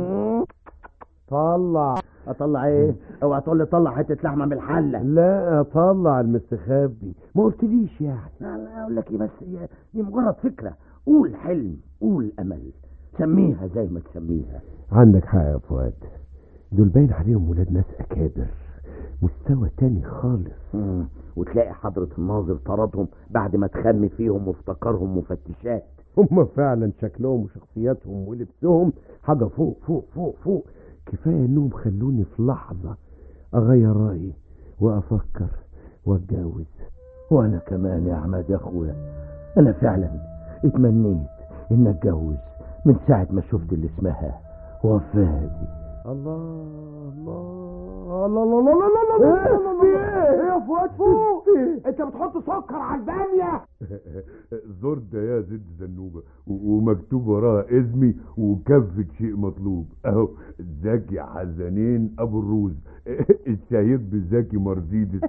Speaker 9: طلع
Speaker 3: اطلع ايه اوعى تقول لي طلع حته لحمه من الحله
Speaker 9: لا اطلع المستخبي ما قلتليش يعني
Speaker 3: لا لا اقول لك ايه بس هي دي مجرد فكره قول حلم قول امل سميها زي ما تسميها
Speaker 9: عندك حق يا فؤاد دول باين عليهم ولاد ناس اكابر مستوى تاني خالص
Speaker 3: مم. وتلاقي حضرة الناظر طردهم بعد ما تخمي فيهم وافتكرهم مفتشات
Speaker 9: هم فعلا شكلهم وشخصياتهم ولبسهم حاجة فوق فوق فوق فوق كفاية انهم خلوني في لحظة اغير رأيي وافكر واتجوز
Speaker 3: وانا كمان يا عماد يا اخويا انا فعلا اتمنيت ان اتجوز من ساعة ما شفت اللي اسمها وفاة دي
Speaker 9: الله الله الله الله الله الله الله الله
Speaker 2: في ايه يا فؤاد فوق انت بتحط سكر على الباميه
Speaker 10: زرد يا زد زنوبة و- ومكتوب وراها اسمي وكفة شيء مطلوب اهو زكي حزنين ابو الروز الشهير بزكي مرسيدس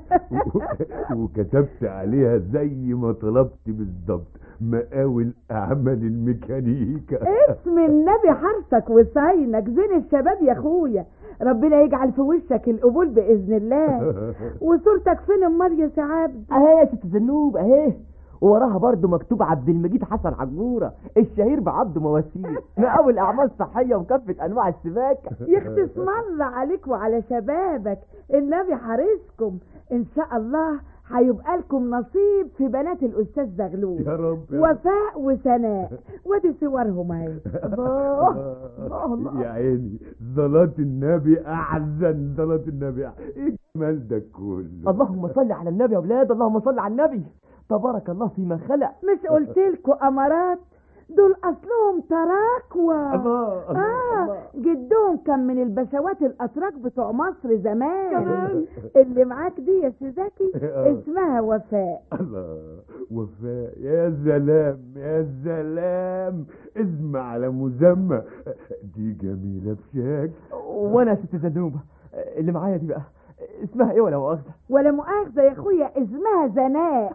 Speaker 10: و- وكتبت عليها زي ما طلبت بالظبط مقاول اعمال الميكانيكا
Speaker 8: اسم النبي حرصك وسعينك زين الشباب يا اخويا ربنا يجعل في وشك القبول باذن الله وصورتك فين امال يا سعاد
Speaker 12: اهي يا ست زنوب اهي ووراها برضه مكتوب عبد المجيد حسن عجوره الشهير بعبد مواسير مقاول اعمال صحيه وكافه انواع السباكه
Speaker 8: يختي اسم الله عليك وعلى شبابك النبي حارسكم ان شاء الله هيبقى لكم نصيب في بنات الاستاذ زغلول
Speaker 10: يا رب يا رب.
Speaker 8: وفاء وسناء وادي صورهم اهي
Speaker 12: الله الله الله
Speaker 10: يا عيني صلاة النبي أحزن صلاة النبي أحزن. إيه الجمال ده كله
Speaker 12: اللهم صل على النبي يا اولاد اللهم صل على النبي تبارك الله فيما خلق
Speaker 8: مش قلت لكم امارات دول اصلهم تراكوة
Speaker 12: الله الله
Speaker 8: اه
Speaker 12: الله.
Speaker 8: جدهم كان من البشوات الاتراك بتوع مصر زمان اللي معاك دي يا سيزاكي
Speaker 10: آه.
Speaker 8: اسمها وفاء
Speaker 10: الله وفاء يا سلام يا سلام اسم على مسمى دي جميلة بشكل
Speaker 12: وانا يا ست زنوبه اللي معايا دي بقى اسمها ايه ولا مؤاخذه
Speaker 8: ولا مؤاخذة يا اخويا اسمها زناء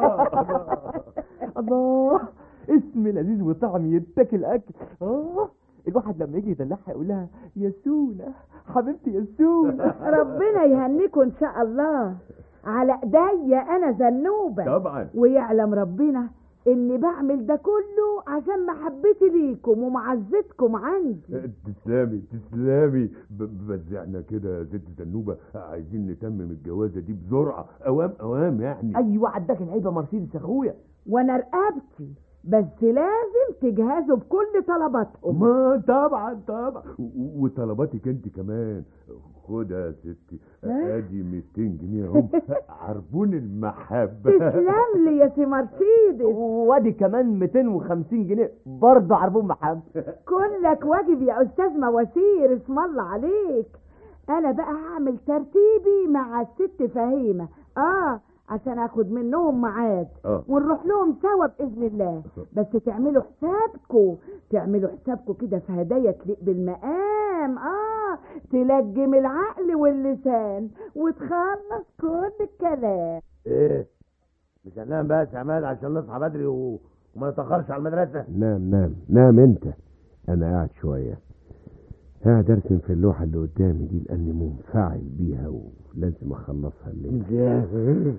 Speaker 12: الله اسم لذيذ وطعم يتاكل اكل اه الواحد لما يجي يدلعها يقول لها يا سونا حبيبتي يا سونا
Speaker 8: ربنا يهنيكم ان شاء الله على ايديا انا زنوبة
Speaker 10: طبعا
Speaker 8: ويعلم ربنا اني بعمل ده كله عشان محبتي ليكم ومعزتكم عندي
Speaker 2: تسلمي تسلمي ب- بس احنا كده يا ست زنوبة عايزين نتمم الجوازة دي بسرعة اوام اوام يعني
Speaker 12: ايوه عداك العيبه مرسيدس اخويا
Speaker 8: وانا رقبتي بس لازم تجهزوا بكل طلباتهم
Speaker 2: ما طبعا طبعا و- وطلباتك انت كمان خدها يا ستي
Speaker 8: ها؟
Speaker 2: ادي 200 جنيه اهو عربون المحبة
Speaker 8: تسلم لي يا سي مرسيدس
Speaker 12: وادي كمان 250 جنيه برضه عربون محمد
Speaker 8: كلك واجب يا استاذ مواسير اسم الله عليك انا بقى هعمل ترتيبي مع الست فهيمه اه عشان اخد منهم ميعاد
Speaker 2: اه
Speaker 8: ونروح لهم سوا باذن الله بس تعملوا حسابكم تعملوا حسابكم كده في هدايا تليق بالمقام اه تلجم العقل واللسان وتخلص كل الكلام
Speaker 3: ايه مش هننام بقى يا عماد عشان نصحى بدري و... وما نتاخرش على المدرسه
Speaker 2: نام نام نام انت انا قاعد شوية قاعد ارسم في اللوحة اللي قدامي دي لاني منفعل بيها ولازم اخلصها الليلة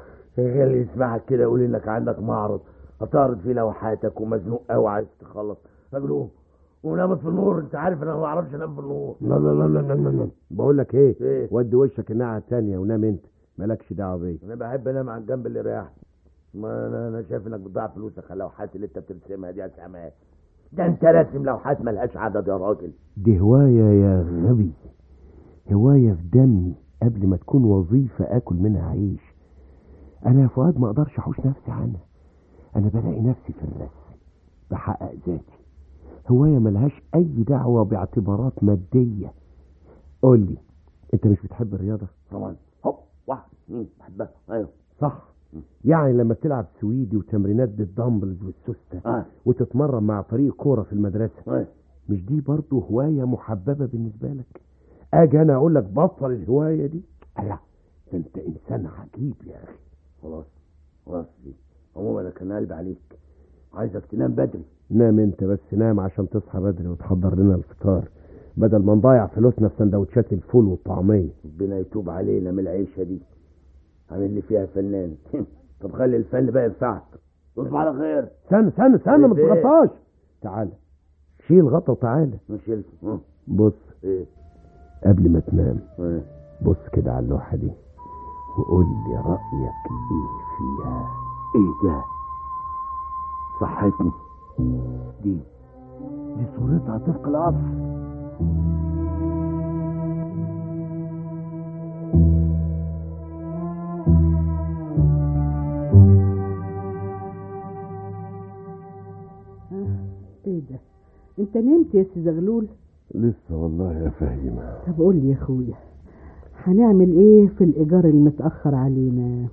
Speaker 3: خلي يسمعك كده يقول انك عندك معرض هتعرض فيه لوحاتك ومزنوق قوي عايز تخلص راجل قوم ونامت في النور انت عارف انا ما بعرفش انام في النور
Speaker 2: لا لا لا لا لا لا بقول لك ايه
Speaker 3: ايه
Speaker 2: ودي وشك الناحية التانية ونام انت مالكش دعوة بيا
Speaker 3: انا بحب انام على الجنب اللي يريحني ما انا انا شايف انك بتضيع فلوسك على اللوحات اللي انت بترسمها دي يا سامع ده انت راسم لوحات ملهاش عدد يا راجل
Speaker 2: دي هواية يا غبي هواية في دمي قبل ما تكون وظيفة آكل منها عيش أنا يا فؤاد ما أقدرش أحوش نفسي عنها أنا بلاقي نفسي في الرسم بحقق ذاتي هواية ملهاش أي دعوة باعتبارات مادية قول لي أنت مش بتحب الرياضة؟
Speaker 3: طبعا هوب واحد اثنين بحبها ايوه
Speaker 2: صح يعني لما بتلعب سويدي وتمرينات بالدمبلز والسوستة
Speaker 3: آه.
Speaker 2: وتتمرن مع فريق كورة في المدرسة
Speaker 3: آه.
Speaker 2: مش دي برضه هواية محببة بالنسبة لك اجي انا اقول لك بطل الهواية دي لا ده انت انسان عجيب يا اخي
Speaker 3: خلاص خلاص دي عموما انا كان قلبي عليك عايزك تنام بدري
Speaker 2: نام انت بس نام عشان تصحى بدري وتحضر لنا الفطار بدل ما نضيع فلوسنا في سندوتشات الفول والطعمية
Speaker 3: ربنا يتوب علينا من العيشه دي عامل لي فيها فنان طب خلي الفن بقى ينفعك تصبح على خير
Speaker 2: استنى استنى استنى ما
Speaker 3: إيه؟
Speaker 2: تغطاش تعالى شيل غطا وتعالى
Speaker 3: مش شلت اه
Speaker 2: بص
Speaker 3: ايه
Speaker 2: قبل ما تنام
Speaker 3: ايه
Speaker 2: بص كده على اللوحة دي وقول لي رأيك ايه فيها
Speaker 3: ايه ده صحتني دي دي صورتها طبق القصر
Speaker 5: ايه ده انت نمت يا سي زغلول
Speaker 2: لسه والله يا فهيمة
Speaker 5: طب قول لي يا اخويا هنعمل ايه في الايجار المتاخر علينا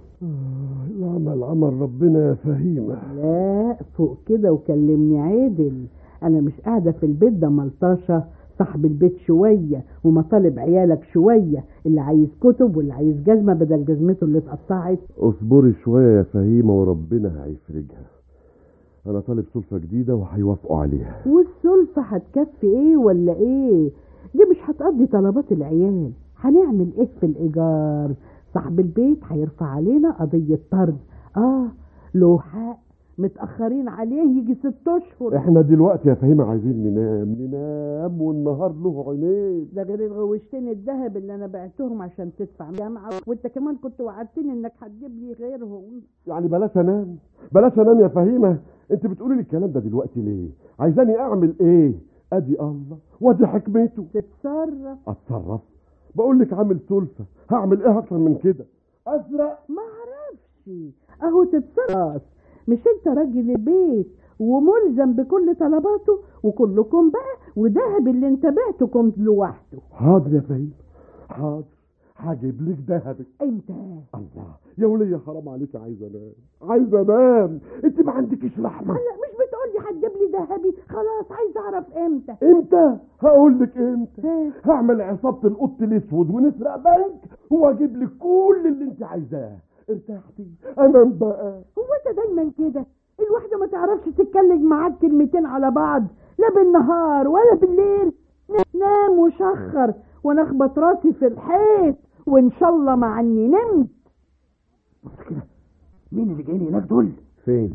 Speaker 2: العمل عمل ربنا يا فهيمة
Speaker 5: لا فوق كده وكلمني عادل انا مش قاعده في البيت ده ملطشه صاحب البيت شويه ومطالب عيالك شويه اللي عايز كتب واللي عايز جزمه بدل جزمته اللي اتقطعت
Speaker 2: اصبري شوية يا فهيمة وربنا هيفرجها انا طالب سلفة جديدة وهيوافقوا عليها
Speaker 5: والسلفة هتكفي ايه ولا ايه دي مش هتقضي طلبات العيال هنعمل ايه في الايجار صاحب البيت هيرفع علينا قضية طرد اه له حق متأخرين عليه يجي ست اشهر
Speaker 2: احنا دلوقتي يا فهيمة عايزين ننام ننام والنهار له عينين
Speaker 5: ده غير الغوشتين الذهب اللي انا بعتهم عشان تدفع جامعة وانت كمان كنت وعدتني انك هتجيب لي غيرهم
Speaker 2: يعني بلاش انام بلاش انام يا فهيمة انت بتقولي لي الكلام ده دلوقتي ليه عايزاني اعمل ايه ادي الله وادي حكمته
Speaker 5: تتصرف
Speaker 2: اتصرف بقول لك عامل سلفة هعمل ايه اكتر من كده ازرق
Speaker 5: ما اعرفش اهو تتصرف مش انت راجل البيت وملزم بكل طلباته وكلكم بقى وذهب اللي انت بعته لوحده
Speaker 2: حاضر يا فهيمة حاضر هجيب لك ذهبك
Speaker 5: انت
Speaker 2: الله يا ولية حرام عليك عايز انام عايز انام انت ما عندكش لحمة
Speaker 5: لا مش بتقول لي هتجيب لي ذهبي خلاص عايز اعرف امتى
Speaker 2: امتى هقول لك امتى هعمل عصابة القط الاسود ونسرق بنك واجيب لك كل اللي انت عايزاه ارتحتي انام بقى
Speaker 5: هو انت دايما كده الواحدة ما تعرفش تتكلم معاك كلمتين على بعض لا بالنهار ولا بالليل نام وشخر وانا اخبط راسي في الحيط وان شاء الله مع اني نمت
Speaker 3: بص كده مين اللي جايين هناك دول
Speaker 2: فين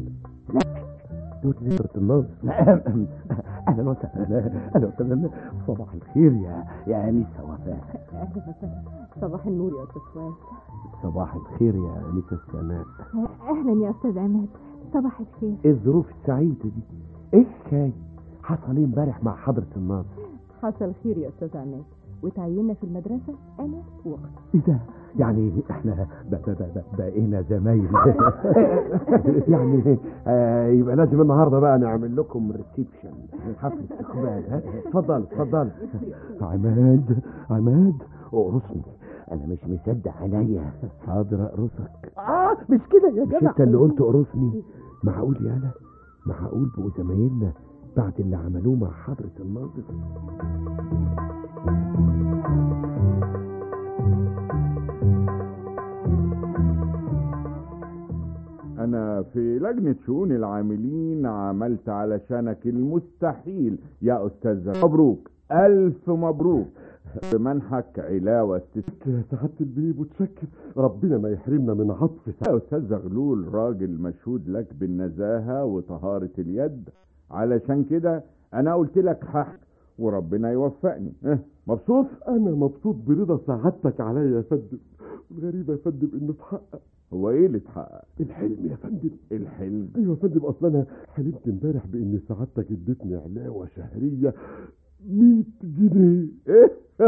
Speaker 3: دول نسرة النصر اهلا وسهلا اهلا وسهلا صباح الخير يا يا انسه وفاء
Speaker 11: صباح النور يا استاذ فؤاد
Speaker 3: صباح الخير يا انسه سناء
Speaker 4: اهلا يا استاذ عماد صباح الخير
Speaker 3: ايه الظروف السعيده دي ايه الشاي حصل ايه امبارح مع حضره الناظر
Speaker 11: حصل خير يا استاذ عماد وتعيننا في المدرسة أنا وأختي
Speaker 3: ايه ده يعني احنا ب- ب- ب- بقينا زمايل يعني آه يبقى لازم النهارده بقى نعمل لكم ريسبشن حفله استقبال ها اتفضل اتفضل عماد عماد اقرصني انا مش مصدق عينيا حاضر اقرصك اه مش كده يا جدع مش انت اللي قلت اقرصني معقول يا انا معقول بقوا زمايلنا بعد اللي عملوه مع حضره الناظر
Speaker 10: انا في لجنة شؤون العاملين عملت علشانك المستحيل يا استاذ مبروك الف مبروك بمنحك علاوة استثناء
Speaker 2: يا سعادة البيه متشكر ربنا ما يحرمنا من عطف
Speaker 10: يا استاذ زغلول راجل مشهود لك بالنزاهة وطهارة اليد علشان كده انا قلت لك حق وربنا يوفقني اه مبسوط
Speaker 2: انا مبسوط برضا سعادتك عليا يا فندم الغريب يا فندم انه اتحقق
Speaker 10: هو ايه اللي اتحقق
Speaker 2: الحلم يا فندم
Speaker 10: الحلم
Speaker 2: ايوه يا فندم اصلا انا حلمت امبارح بان سعادتك اديتني علاوه شهريه 100 جنيه
Speaker 10: ايه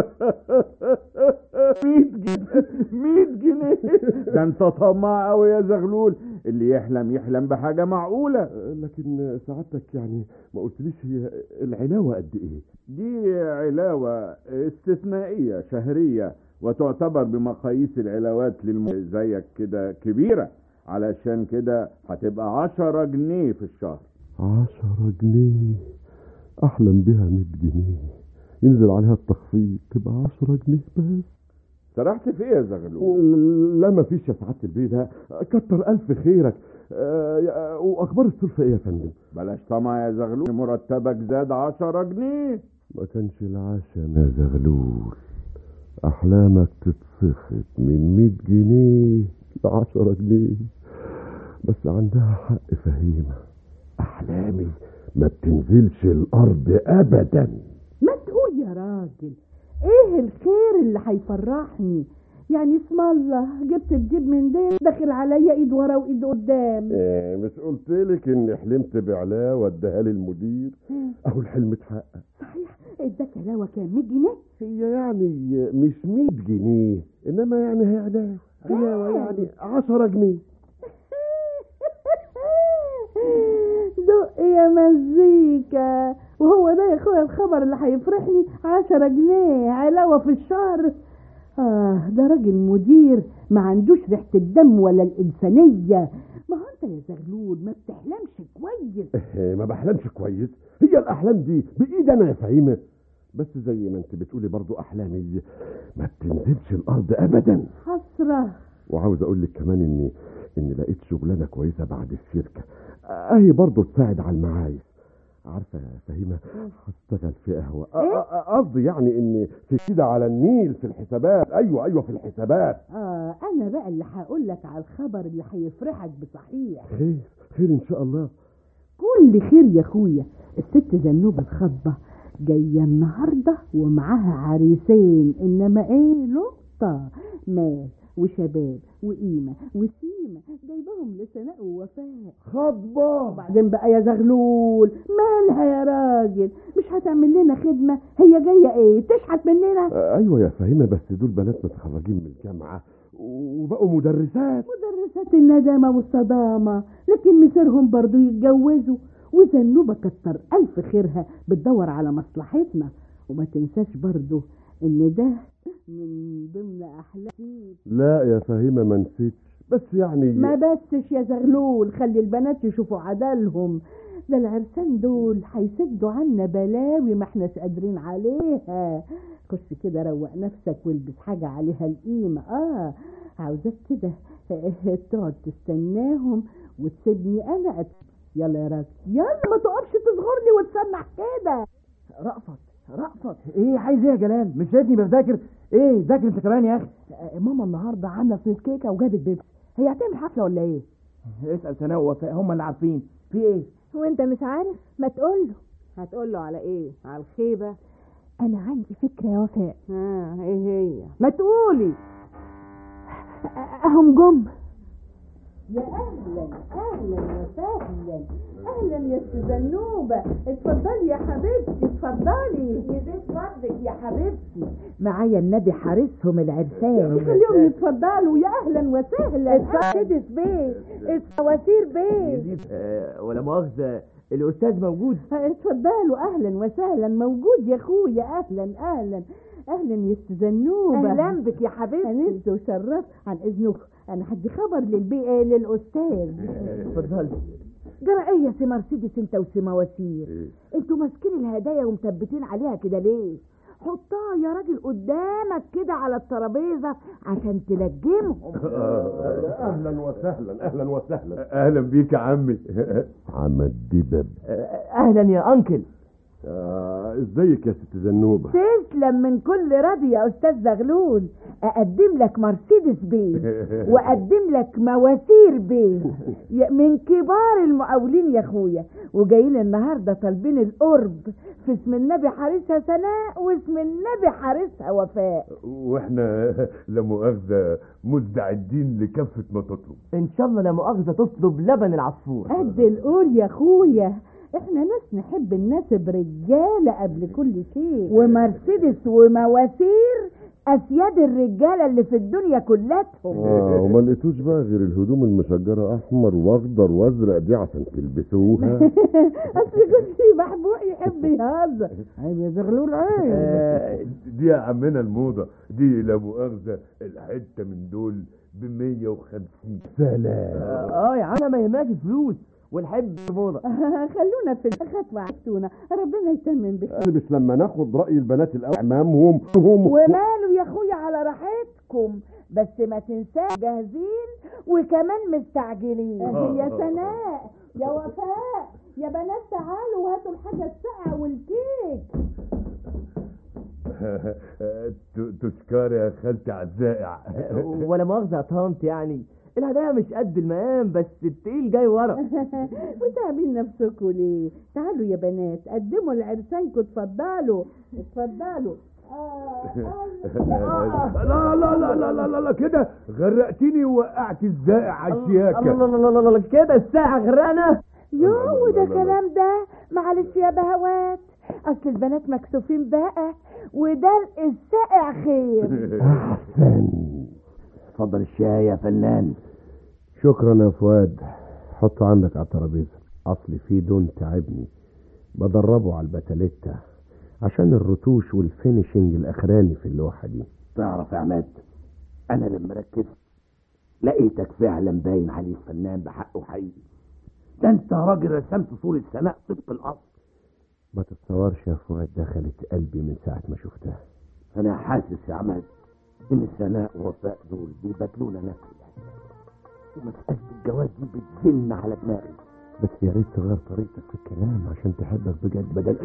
Speaker 10: 100 جنيه 100 جنيه ده انت طماع قوي يا زغلول اللي يحلم يحلم بحاجه معقوله
Speaker 2: لكن سعادتك يعني ما قلتليش هي العلاوه قد ايه
Speaker 10: دي علاوه استثنائيه شهريه وتعتبر بمقاييس العلاوات للم... زيك كده كبيره علشان كده هتبقى عشرة جنيه في الشهر
Speaker 2: عشرة جنيه احلم بها 100 جنيه ينزل عليها التخفيض تبقى عشرة جنيه بس
Speaker 10: سرحت في ايه يا زغلول
Speaker 2: لا ما فيش يا سعاده البيه ده كتر الف خيرك آه، واخبار السلفه ايه يا فندم
Speaker 10: بلاش طمع يا زغلول مرتبك زاد عشرة جنيه
Speaker 2: ما كانش العشم يا زغلول احلامك تتسخط من 100 جنيه ل 10 جنيه بس عندها حق فهيمه احلامي ما بتنزلش الارض ابدا
Speaker 8: ما تقول يا راجل ايه الخير اللي هيفرحني يعني اسم الله جبت الجيب من ده داخل عليا ايد ورا وايد قدام
Speaker 2: إيه مش قلت لك اني حلمت بعلاوه واداها لي المدير اهو الحلم اتحقق
Speaker 8: صحيح اداك علاوه كام 100 جنيه
Speaker 2: هي يعني مش 100 جنيه انما يعني هي علاوه علاوه يعني 10 جنيه
Speaker 8: دق يا مزيكا وهو ده يا اخويا الخبر اللي هيفرحني عشرة جنيه علاوة في الشهر اه ده راجل مدير ما عندوش ريحة الدم ولا الإنسانية ما هو انت يا زغلول ما بتحلمش كويس
Speaker 2: إيه ما بحلمش كويس هي الاحلام دي بايد انا يا فهيمه بس زي ما انت بتقولي برضو احلامي ما بتنزلش الارض ابدا
Speaker 8: حسرة
Speaker 2: وعاوز اقول لك كمان اني اني لقيت شغلانه كويسه بعد الشركه اهي برضو تساعد على المعايش عارفه يا فهيمه هشتغل في قهوه أ- أ- أ- قصدي يعني اني في كده على النيل في الحسابات ايوه ايوه في الحسابات
Speaker 8: اه انا بقى اللي هقول لك على الخبر اللي هيفرحك بصحيح
Speaker 2: خير خير ان شاء الله
Speaker 8: كل خير يا اخويا الست زنوبة الخضة جاية النهاردة ومعاها عريسين انما ايه لقطة مال وشباب وقيمة وسيمة جايبهم لسناء ووفاء
Speaker 2: خضبة
Speaker 8: وبعدين بقى يا زغلول مالها يا راجل مش هتعمل لنا خدمة هي جاية ايه تشحت مننا
Speaker 2: آه، ايوه يا فهيمه بس دول بنات متخرجين من الجامعه وبقوا مدرسات
Speaker 8: مدرسات الندامة والصدامة لكن مصيرهم برضو يتجوزوا وزنوبة كتر ألف خيرها بتدور على مصلحتنا وما تنساش برضو إن ده من ضمن أحلامي
Speaker 2: لا يا فهيمه ما نسيتش بس يعني
Speaker 8: ما بسش يا زغلول خلي البنات يشوفوا عدالهم ده العرسان دول هيسدوا عنا بلاوي ما احناش قادرين عليها خش كده روق نفسك والبس حاجة عليها القيمة اه عاوزاك كده تقعد تستناهم وتسيبني انا أت... يلا يا راجل يلا ما تقفش تصغرني وتسنح كده
Speaker 3: رأفت رأفت ايه عايز ايه يا جلال مش شايفني بذاكر ايه ذاكر انت كمان يا اخي
Speaker 8: ماما النهارده عامله صيد كيكه وجابت بيبسي هي هتعمل حفله ولا ايه
Speaker 3: اسال سناء ووفاء هم اللي عارفين
Speaker 8: في ايه
Speaker 4: وانت مش عارف ما تقول له
Speaker 11: هتقول له على ايه على الخيبه
Speaker 4: انا عندي فكره يا وفاء
Speaker 11: اه ايه هي ما تقولي
Speaker 4: اهم جم
Speaker 8: يا اهلا اهلا وسهلا اهلا يا ست زنوبه اتفضلي يا حبيبتي اتفضلي يزيد فضلك يا حبيبتي معايا النبي حارسهم العرسان خليهم يتفضلوا يا اهلا وسهلا اتفضلي بيه الفواتير بيه
Speaker 12: آه، ولا مؤاخذة الأستاذ موجود
Speaker 8: اتفضلوا اهلا وسهلا موجود يا اخويا اهلا اهلا اهلا يا ست زنوبه اهلا بك يا حبيبتي انست وشرفت عن اذنك انا هدي خبر للبي آه، للاستاذ
Speaker 12: اتفضل
Speaker 8: جرى ايه يا سي مرسيدس انت وسي مواسير انتوا ماسكين الهدايا ومثبتين عليها كده ليه حطها يا راجل قدامك كده على الترابيزه عشان تلجمهم
Speaker 2: اهلا وسهلا اهلا وسهلا
Speaker 10: اهلا بيك يا عمي
Speaker 2: عم الدبب
Speaker 12: أهلا يا أنكل
Speaker 2: آه، ازيك يا ست زنوبه
Speaker 8: تسلم من كل راضي يا استاذ زغلول اقدم لك مرسيدس بيه واقدم لك مواسير بيه يا- من كبار المقاولين يا اخويا وجايين النهارده طالبين القرب في اسم النبي حارسها سناء واسم النبي حارسها وفاء
Speaker 10: واحنا لا مؤاخذة مستعدين لكافة ما تطلب
Speaker 12: إن شاء الله لا مؤاخذة تطلب لبن العصفور
Speaker 8: قد القول يا اخويا احنا ناس نحب الناس برجاله قبل كل شيء ومرسيدس ومواسير اسياد الرجاله اللي في الدنيا كلتهم
Speaker 2: اه وما لقيتوش بقى غير الهدوم المشجره احمر واخضر وازرق دي عشان تلبسوها
Speaker 8: اصل كنت محبوق يحب يهزر عيب يا زغلول عيب
Speaker 10: آه، دي يا عمنا الموضة دي لا مؤاخذة الحتة من دول ب 150 سلام
Speaker 12: اه يا عم ما يهمناش الفلوس والحب موضة
Speaker 8: خلونا في الاخت وعدتونا ربنا يتمم بخير
Speaker 2: بس لما ناخد راي البنات الاول امامهم هم
Speaker 8: وماله يا اخويا على راحتكم بس ما تنساش جاهزين وكمان مستعجلين يا سناء يا وفاء يا بنات تعالوا هاتوا الحاجة الساقعة والكيك
Speaker 10: ت- تشكر يا خالتي على الزائع
Speaker 12: ولا مؤاخذة يا طنط يعني الهدايا مش قد المقام بس التقيل جاي ورا
Speaker 8: وتعبين نفسكم ليه تعالوا يا بنات قدموا لعرسانكم اتفضلوا اتفضلوا
Speaker 10: لا لا لا لا لا لا, لا كده غرقتني ووقعت الزائع على الشياكة
Speaker 12: الله الله الله الله كده الساعة غرقانة
Speaker 8: يو ده كلام ده معلش يا بهوات اصل البنات مكسوفين بقى وده الساقع خير
Speaker 2: احسن
Speaker 3: اتفضل الشاي يا فنان
Speaker 2: شكرا يا فؤاد حطه عندك على الترابيزه اصل في دون تعبني بدربه على البتاليتا عشان الرتوش والفينيشنج الاخراني في اللوحه دي
Speaker 3: تعرف يا عماد انا لما ركزت لقيتك فعلا باين عليك فنان بحق وحقيقي ده انت راجل رسمت صورة سناء طبق الاصل
Speaker 2: ما تتصورش يا فؤاد دخلت قلبي من ساعه ما شفتها
Speaker 3: انا حاسس يا عماد ان سناء ووفاء دول بيبادلونا نفس الاحساس ومسألة الجواز دي بتزن على دماغي
Speaker 2: بس يا ريت تغير طريقتك في الكلام عشان تحبك بجد
Speaker 3: بدل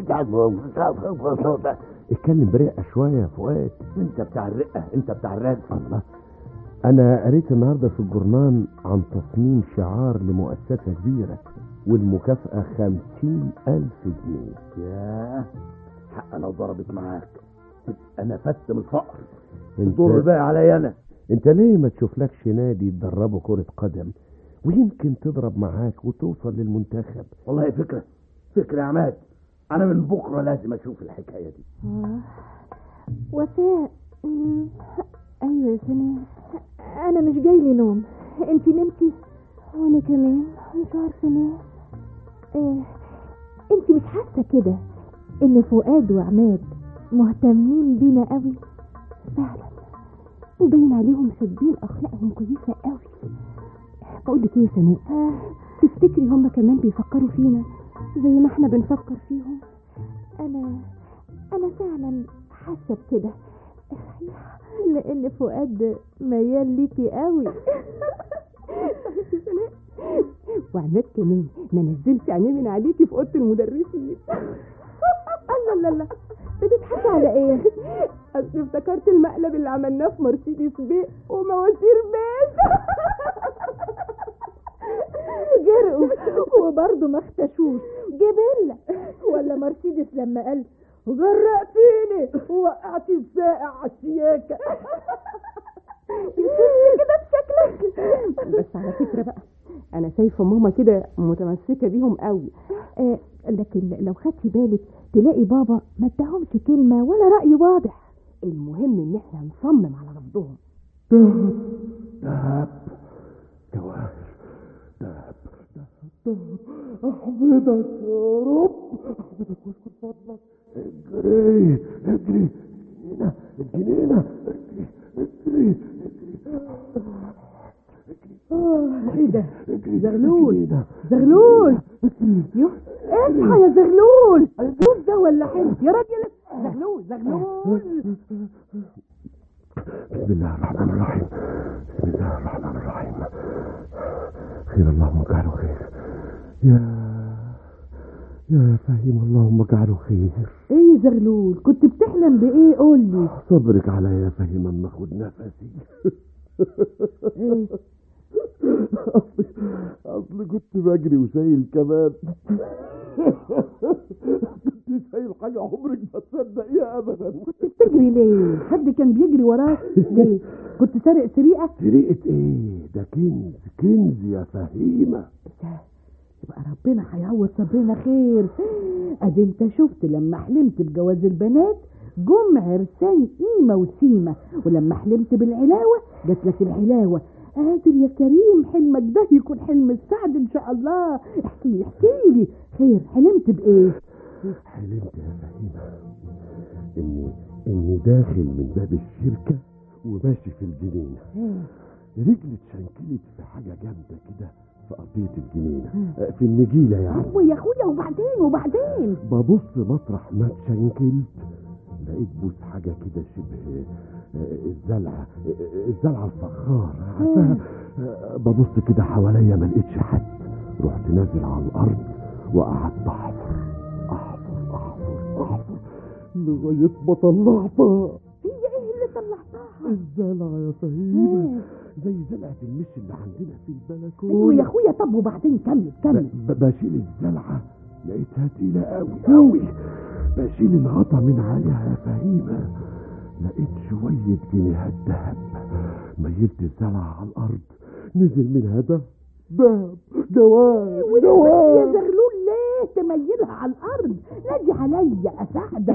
Speaker 2: اتكلم برقه شويه يا فؤاد
Speaker 3: انت بتاع الرقة انت بتاع الرزق
Speaker 2: الله انا قريت النهارده في الجورنان عن تصميم شعار لمؤسسه كبيره والمكافاه خمسين الف جنيه
Speaker 3: ياه حق لو ضربت معاك تبقى نفدت من الفقر
Speaker 2: انت
Speaker 3: دور بقى عليا انا
Speaker 2: انت ليه ما تشوفلكش نادي تدربه كرة قدم ويمكن تضرب معاك وتوصل للمنتخب
Speaker 3: والله فكرة فكرة يا عماد انا من بكرة لازم اشوف الحكاية دي
Speaker 4: آه. وفاء مم. ايوه يا سناء انا مش جاي لي نوم انت نمتي وانا كمان مش عارفه انام آه. انت مش حاسه كده ان فؤاد وعماد مهتمين بينا قوي فعلا وباين عليهم شادين اخلاقهم كويسه قوي بقول لك ايه يا سناء تفتكري هم كمان بيفكروا فينا زي ما احنا بنفكر فيهم انا انا فعلا حاسه بكده لان فؤاد ميال ليكي قوي
Speaker 11: وعماد كمان ما نزلش عينيه من عليكي في اوضه المدرسين
Speaker 4: الله الله الله بتضحكي على ايه
Speaker 11: اصل افتكرت المقلب اللي عملناه في مرسيدس بيه ومواسير بيه
Speaker 4: غرقوا وبرضه ما اختشوش جبلة ولا مرسيدس لما قال غرقتيني ووقعت الساقع على الشياكة كده بشكلك
Speaker 11: بس على فكرة بقى انا شايفة ماما كده متمسكة بيهم قوي
Speaker 4: آه لكن لو خدتي بالك تلاقي بابا ما اداهمش كلمة ولا رأي واضح
Speaker 11: المهم ان احنا نصمم على رفضهم
Speaker 2: دهب دهب جواهر دهب دهب احمدك يا رب احمدك واشكر فضلك اجري اجري هنا الجنينة اجري اجري
Speaker 8: اه ايه ده
Speaker 2: اجري
Speaker 8: زغلول زغلول يو اصحى يا زغلول شوف ده ولا حلو يا راجل زغلول زغلول
Speaker 2: بسم الله الرحمن الرحيم بسم الله الرحمن الرحيم خير اللهم اجعله خير يا يا فهيم اللهم اجعله خير
Speaker 8: ايه يا زغلول كنت بتحلم بايه قول لي
Speaker 2: صبرك عليا يا فهيم اما اخد نفسي
Speaker 8: ايه
Speaker 2: اصل اصل كنت بجري وشايل كمان كنت شايل حاجه عمرك ما تصدقيها ابدا
Speaker 8: بتجري ليه حد كان بيجري وراك ليه كنت سارق سرقه
Speaker 2: سرقه ايه ده كنز كنز يا فهيمه
Speaker 8: يبقى ربنا هيعوض صبرنا خير ادي انت شفت لما حلمت بجواز البنات جم عرسان قيمة وسيمة ولما حلمت بالعلاوة جات لك العلاوة قادر يا كريم حلمك ده يكون حلم السعد ان شاء الله احكي لي احكي لي خير حلمت بايه
Speaker 2: حلمت يا فهيمه اني اني داخل من باب الشركه وماشي في الجنينه رجلي اتشنكلت في حاجه جامده كده في ارضيه الجنينه في النجيله يعني
Speaker 8: ويا اخويا وبعدين وبعدين
Speaker 2: ببص مطرح ما اتشنكلت لقيت بوس حاجة كده شبه آه، الزلعة آه، الزلعة الفخار عارفاها آه، ببص كده حواليا ما لقيتش حد رحت نازل على الأرض وقعدت أحفر أحفر أحفر أحفر لغاية ما طلعتها
Speaker 8: هي ايه اللي طلعتها
Speaker 2: الزلعة يا فهيمة زي زلعة المش اللي عندنا في البلكونة
Speaker 8: ايوه يا اخويا طب وبعدين كمل كمل
Speaker 2: ب- ب- بشيل الزلعة لقيتها تقيلة قوي قوي بشيل الغطا من عليها يا فهيمة لقيت شوية جنيهات دهب ميلت الزلعة على الأرض نزل منها ده دهب جواب
Speaker 8: يا
Speaker 2: جواب
Speaker 8: زغلول ليه تميلها على الارض نادي عليا اساعدك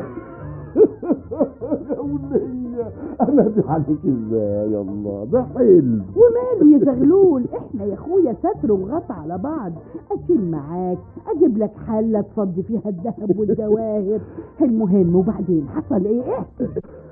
Speaker 2: يا ولية أنا دي عليك إزاي يا الله ده حلم
Speaker 8: وماله يا زغلول احنا يا اخويا ستر وغطى على بعض اشيل معاك اجيب لك حله تفضي فيها الذهب والجواهر المهم وبعدين حصل ايه احكي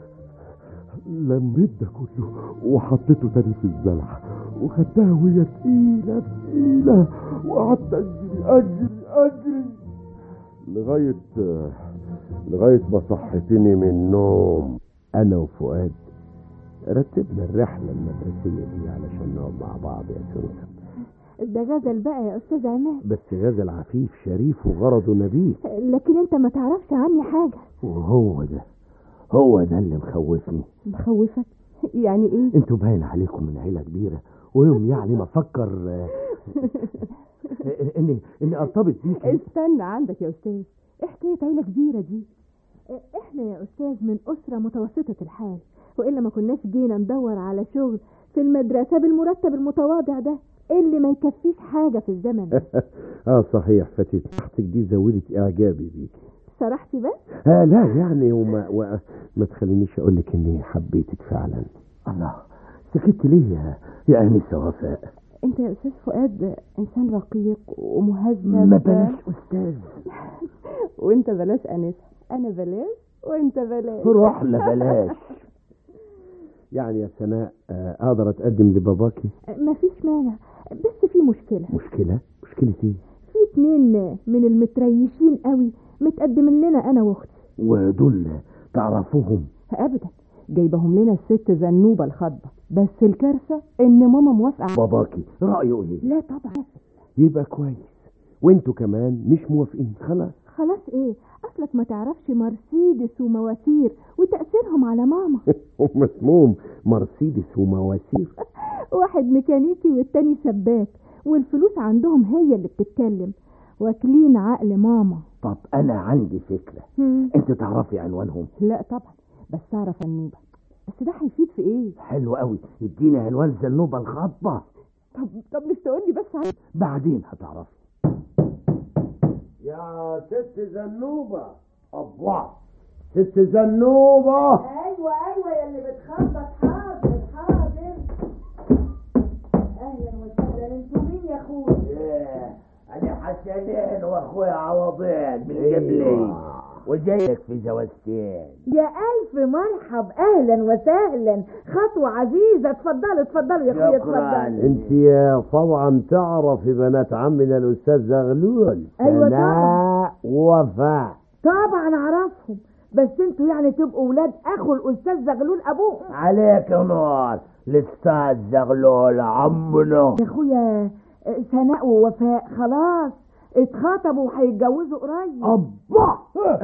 Speaker 2: لميت ده كله وحطيته تاني في الزلعة وخدتها وهي تقيلة تقيلة وقعدت أجري أجري أجري لغاية لغاية ما صحتني من النوم أنا وفؤاد رتبنا الرحلة المدرسية دي علشان نقعد مع بعض يا سوسن
Speaker 4: ده غزل بقى يا أستاذ عماد
Speaker 2: بس غزل عفيف شريف وغرضه نبيل
Speaker 4: لكن أنت ما تعرفش عني حاجة
Speaker 2: وهو ده هو ده اللي مخوفني
Speaker 11: مخوفك يعني ايه
Speaker 2: انتوا باين عليكم من عيله كبيره ويوم يعني ما افكر آه، اني اني ارتبط بيكي
Speaker 11: استنى عندك يا استاذ ايه حكايه عيله كبيره دي
Speaker 4: إحنا يا أستاذ من أسرة متوسطة الحال وإلا ما كناش جينا ندور على شغل في المدرسة بالمرتب المتواضع ده اللي ما يكفيش حاجة في الزمن
Speaker 2: اه صحيح فتيت تحتك دي زودت اعجابي بيكي
Speaker 4: سرحتي بس
Speaker 2: آه لا يعني وما و... ما تخلينيش اقول لك اني حبيتك فعلا الله سكت ليه يا يا انسه وفاء
Speaker 11: انت يا استاذ فؤاد انسان رقيق ومهذب
Speaker 2: ما بلاش استاذ
Speaker 11: وانت بلاش انسه انا بلاش وانت بلاش
Speaker 2: روح لا بلاش يعني يا سناء آه، اقدر اتقدم لباباكي
Speaker 4: مفيش مانع بس في مشكلة
Speaker 2: مشكله مشكله ايه
Speaker 4: في اتنين من المتريشين قوي متقدمين لنا أنا وأختي
Speaker 2: ودول تعرفوهم
Speaker 11: ابدا جايبهم لنا الست زنوبه الخضبه بس الكارثه ان ماما موافقه
Speaker 2: باباكي رايه ايه
Speaker 11: لا طبعا
Speaker 2: يبقى كويس وانتوا كمان مش موافقين خلاص
Speaker 4: خلاص ايه اصلك ما تعرفش مرسيدس ومواتير وتأثيرهم على ماما
Speaker 2: هم اسمهم مرسيدس ومواسير
Speaker 4: واحد ميكانيكي والتاني سباك والفلوس عندهم هي اللي بتتكلم واكلين عقل ماما
Speaker 3: طب انا عندي فكرة
Speaker 4: هم.
Speaker 3: انت تعرفي عنوانهم
Speaker 4: لا طبعا بس اعرف النوبة بس ده هيفيد في ايه
Speaker 3: حلو قوي اديني عنوان زنوبة الخطبة
Speaker 4: طب طب مش تقولي بس عن...
Speaker 3: بعدين هتعرفي
Speaker 2: يا ست زنوبة أبوع ست زنوبة
Speaker 8: ايوه ايوه يا اللي بتخبط حاضر حاضر اهلا وسهلا انتوا مين يا اخويا
Speaker 3: انا حسنين واخويا عوضين من قبلي وجايك في جوازتين
Speaker 8: يا الف مرحب اهلا وسهلا خطوه عزيزه اتفضلوا اتفضلوا يا اخويا اتفضلوا
Speaker 2: انت طبعا تعرفي بنات عمنا الاستاذ زغلول
Speaker 8: أيوة
Speaker 2: سناء ووفاء
Speaker 8: طبعا اعرفهم بس انتوا يعني تبقوا ولاد اخو الاستاذ زغلول ابوه
Speaker 3: عليك نور الاستاذ زغلول عمنا
Speaker 8: يا اخويا آه، سناء ووفاء خلاص اتخطبوا وهيتجوزوا قريب
Speaker 2: أبا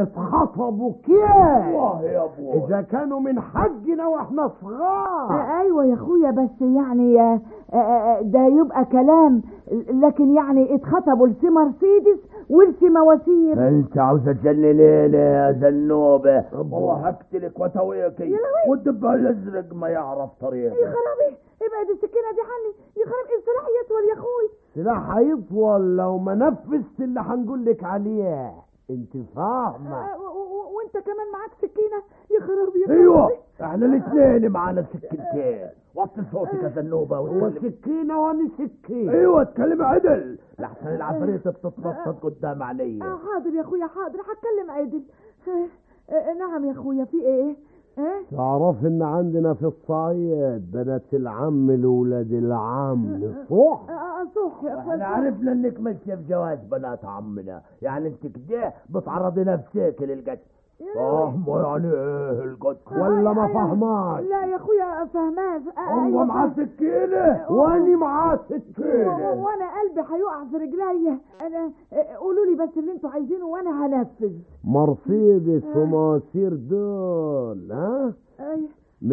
Speaker 2: اتخطبوا كيف
Speaker 3: والله يا ابوي
Speaker 2: إذا كانوا من حقنا وإحنا صغار
Speaker 8: آه، ايوه يا اخويا بس يعني آه، آه، آه، ده يبقى كلام لكن يعني اتخطبوا لسي مرسيدس ولسي مواسير
Speaker 3: انت عاوزه تجننيني يا زنوبه والله هقتلك وتويكي والدبه الازرق ما يعرف طريقه
Speaker 8: يا خرابي ابعد السكينه دي عني يا خرابي السلاح يطول يا اخوي
Speaker 2: سلاح هيطول لو ما نفذت اللي هنقول لك عليه انت فاهمه
Speaker 8: آه، و- و- وانت كمان معاك سكينه يا خرابي يا
Speaker 3: ايوه
Speaker 8: خرابي.
Speaker 3: احنا الاثنين معانا سكينتين وطي صوتك يا زنوبه
Speaker 2: هو
Speaker 3: واتكلم
Speaker 2: سكينه وانا سكين
Speaker 3: ايوه اتكلم عدل لحسن العفريت بتتنطط قدام عيني
Speaker 8: آه حاضر يا اخويا حاضر هتكلم عدل آه، آه، نعم يا اخويا في ايه اه
Speaker 2: تعرف ان عندنا في الصعيد بنات العم لولاد العم صح
Speaker 8: آه، آه، صح يا
Speaker 3: احنا
Speaker 8: اخويا
Speaker 3: عرفنا انك ماشيه في جواز بنات عمنا يعني انت كده بتعرضي نفسك للقتل فاهمه يعني ايه القتل
Speaker 2: ولا ما
Speaker 8: أيوة.
Speaker 2: فهماش
Speaker 8: لا يا اخويا فهمان
Speaker 3: هو معاه سكينه
Speaker 2: واني معاه
Speaker 8: و-
Speaker 2: سكينه
Speaker 8: وانا قلبي هيقع في رجليا انا آه، قولوا لي بس اللي انتوا عايزينه وانا هنفذ
Speaker 2: مرسيدس ومواسير دول ها
Speaker 8: أيوة.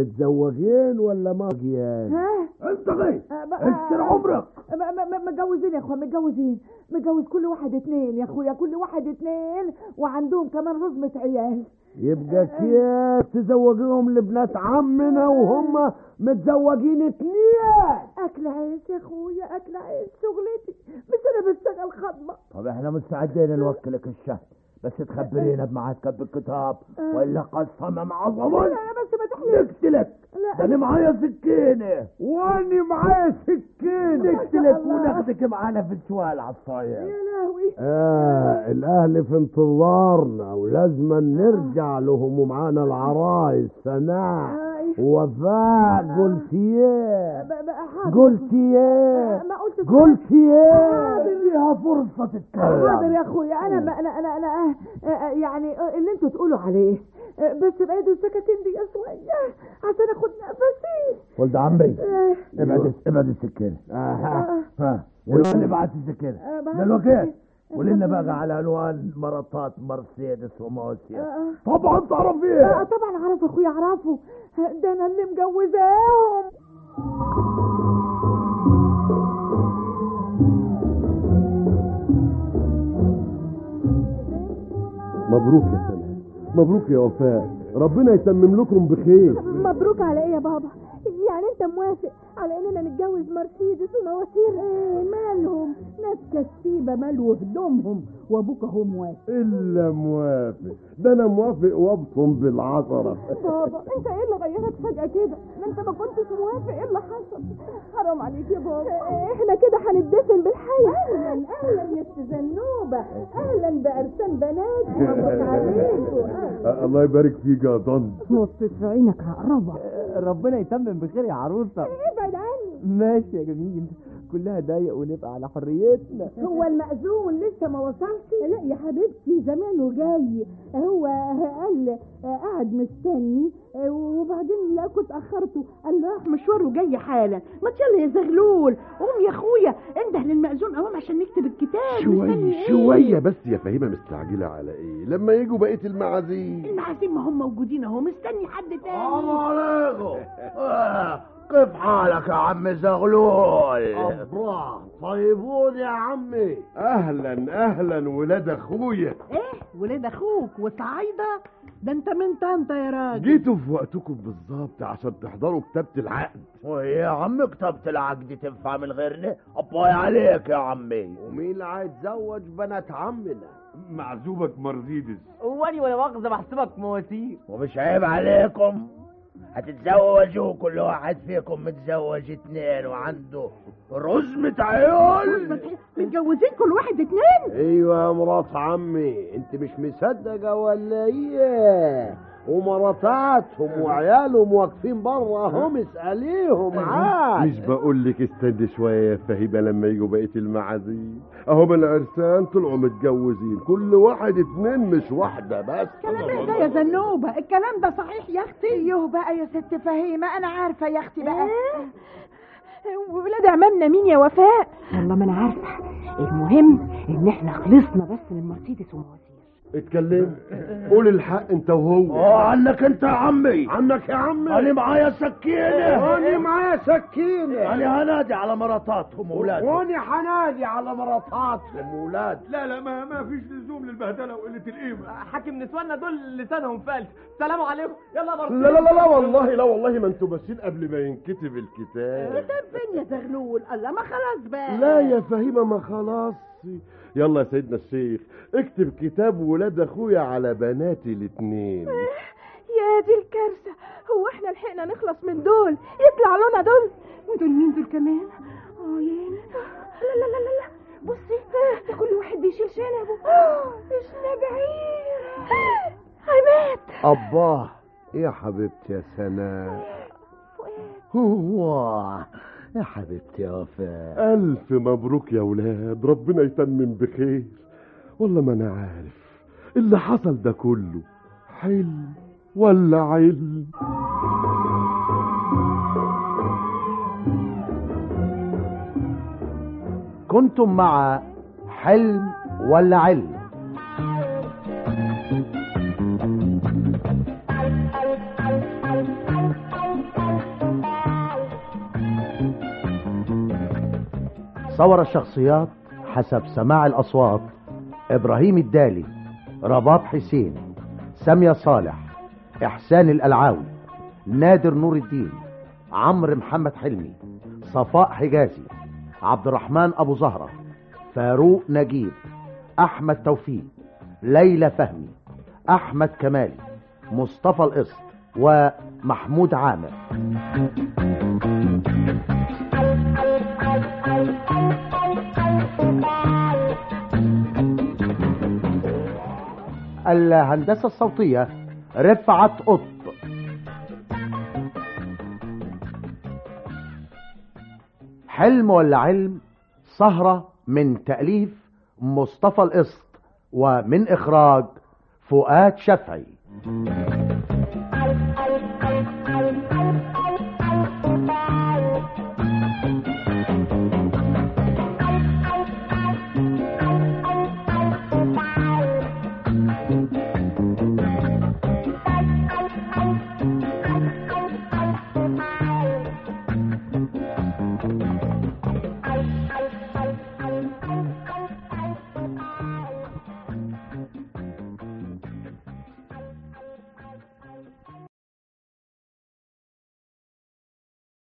Speaker 2: متزوجين ولا ماجيان
Speaker 8: ها
Speaker 3: انت غي
Speaker 8: آه، بقى-
Speaker 3: اشتر عمرك
Speaker 8: م- م- م- متجوزين يا اخويا متجوزين متجوز كل واحد اتنين يا اخويا كل واحد اتنين وعندهم كمان رزمة عيال
Speaker 2: يبقى كيف تزوجيهم لبنات عمنا وهم متزوجين اتنين
Speaker 8: اكل عيش يا اخويا اكل عيش شغلتي مش انا بشتغل خدمة
Speaker 3: طب احنا مستعدين نوكلك الشهر بس تخبرينا بمعسكر بالكتاب والا قسما مع
Speaker 8: لا
Speaker 3: ظلم
Speaker 8: لا بس ما تحلفش
Speaker 3: نقتلك
Speaker 8: لا
Speaker 3: ده انا معايا سكينه
Speaker 2: واني معايا سكينه
Speaker 3: نقتلك
Speaker 8: الله.
Speaker 3: وناخدك معانا في الشوال على الصاير
Speaker 8: يا لهوي
Speaker 2: آه الأهل في انتظارنا ولازم نرجع لهم ومعانا العرايس سناء
Speaker 8: آه،
Speaker 2: وفاء قلت ايه
Speaker 8: بقى بقى حاضر
Speaker 2: قلت ايه
Speaker 8: ما قلت
Speaker 2: قلت ايه
Speaker 8: حاضر.
Speaker 3: ليها فرصه تتكلم
Speaker 8: حاضر يا اخويا انا ما انا انا انا آه، آه، يعني آه، اللي انتوا تقولوا عليه آه، بس بعيدوا السكاكين دي شويه عشان اخد نفسي
Speaker 3: ولد عمي
Speaker 8: آه،
Speaker 3: ابعد ابعد السكينه
Speaker 2: آه.
Speaker 3: ها واللي بعت السكينه
Speaker 8: آه، بعت
Speaker 3: دلوقتي
Speaker 8: السكينة.
Speaker 3: ولنا بقى على عنوان مرطات مرسيدس وموسيا
Speaker 8: آه.
Speaker 3: طبعا
Speaker 8: اه
Speaker 3: تعرفيه
Speaker 8: طبعا اعرف اخويا اعرفه ده انا اللي مجوزاهم
Speaker 2: مبروك يا سناء مبروك يا وفاء ربنا يتمم لكم بخير
Speaker 4: مبروك على ايه يا بابا يعني انت موافق على اننا نتجوز مرسيدس ومواسير
Speaker 8: ايه مالهم ناس كسيبه مالوا هدومهم وابوك اهو موافق
Speaker 2: إلا موافق ده أنا موافق وأبصم بالعشرة
Speaker 4: بابا انت ايه اللي غيرك فجأة كده ما انت ما كنتش موافق ايه اللي حصل حرام عليك يا بابا احنا كده هندفن بالحي
Speaker 8: اهلا اهلا يا ست زنوبه اهلا بارسان بنات مبروك عليكم أهلاً.
Speaker 2: الله يبارك فيك يا طن
Speaker 8: نص في عينك عقربه
Speaker 12: ربنا يتمم بخير يا عروسة
Speaker 4: ابعد عني
Speaker 12: ماشي يا جميل كلها ضايق ونبقى على حريتنا
Speaker 8: هو المأذون لسه ما وصلش
Speaker 4: لا يا حبيبتي زمانه جاي هو قال قاعد مستني وبعدين لقيته اتأخرته قال راح مشواره جاي حالا ما يلا يا زغلول قوم يا اخويا انده للمأذون قوم عشان نكتب الكتاب مستني
Speaker 2: شوية
Speaker 4: إيه؟
Speaker 2: شوية بس يا فهيمة مستعجلة على إيه لما يجوا بقية المعازيم
Speaker 5: المعازيم ما هم موجودين اهو مستني حد تاني
Speaker 3: عليكم كيف حالك يا عم زغلول
Speaker 2: أبراه طيبون يا عمي أهلا أهلا ولاد أخويا
Speaker 5: ايه ولاد اخوك وصعايده ده انت من طنطا يا راجل
Speaker 2: جيتوا في وقتكم بالظبط عشان تحضروا كتابة العقد
Speaker 3: ويا عم كتابة العقد تنفع من غيرنا أباي عليك يا عمي
Speaker 2: ومين اللي هيتزوج بنات عمنا
Speaker 10: معزوبك مرسيدس
Speaker 12: واني ولا مؤاخذة بحسبك مواسير
Speaker 3: ومش عيب عليكم هتتزوجوا كل واحد فيكم متزوج اتنين وعنده رزمة عيال
Speaker 5: متجوزين كل واحد اتنين
Speaker 2: ايوه يا مرات عمي انت مش مصدقة ولا ايه ومراتاتهم وعيالهم واقفين بره هم اسأليهم عاد مش بقول لك استني شوية يا فهيبة لما يجوا بقية المعازيم اهو من العرسان طلعوا متجوزين كل واحد اتنين مش واحدة بس
Speaker 5: الكلام ده يا زنوبه الكلام ده صحيح يا اختي
Speaker 8: ايوه بقى يا ست فهيمة انا عارفة يا اختي بقى
Speaker 4: ولاد عمامنا مين يا وفاء
Speaker 11: والله ما انا عارفه المهم ان احنا خلصنا بس من مرسيدس ومواسير
Speaker 2: اتكلم قول الحق انت وهو
Speaker 3: اه عنك انت يا عمي
Speaker 2: عنك يا عمي
Speaker 3: انا معايا سكينة
Speaker 2: انا معايا سكينة
Speaker 3: انا هنادي على مراتاتهم وولادهم
Speaker 2: وانا حنادي على مراتاتهم وولاد
Speaker 10: لا لا ما ما فيش لزوم للبهدله وقله القيمه
Speaker 12: حاكم نسواننا دول لسانهم فالس سلام عليكم يلا
Speaker 2: لا لا لا لا والله لا والله ما انتوا باسين قبل ما ينكتب الكتاب
Speaker 5: كتاب فين يا زغلول الله ما خلاص بقى
Speaker 2: لا يا فهيمة ما خلاص يلا يا سيدنا الشيخ اكتب كتاب ولاد اخويا على بناتي الاتنين
Speaker 4: يا دي الكارثة هو احنا لحقنا نخلص من دول يطلع لنا دول
Speaker 11: ودول مين دول كمان اه يا
Speaker 4: لا لا لا لا لا بصي ده كل واحد بيشيل شنبه احنا بعيد عماد
Speaker 2: أباه يا حبيبتي يا سناء هو يا حبيبتي يا وفاء ألف مبروك يا ولاد ربنا يتمم بخير والله ما أنا عارف اللي حصل ده كله حلم ولا علم
Speaker 3: كنتم مع حلم ولا علم صور الشخصيات حسب سماع الأصوات إبراهيم الدالي رباط حسين سامية صالح إحسان الألعاوي نادر نور الدين عمرو محمد حلمي صفاء حجازي عبد الرحمن أبو زهرة فاروق نجيب أحمد توفيق ليلى فهمي أحمد كمالي مصطفى القسط ومحمود عامر الهندسة الصوتية رفعت قط حلم ولا علم سهرة من تأليف مصطفى القسط ومن إخراج فؤاد شفعي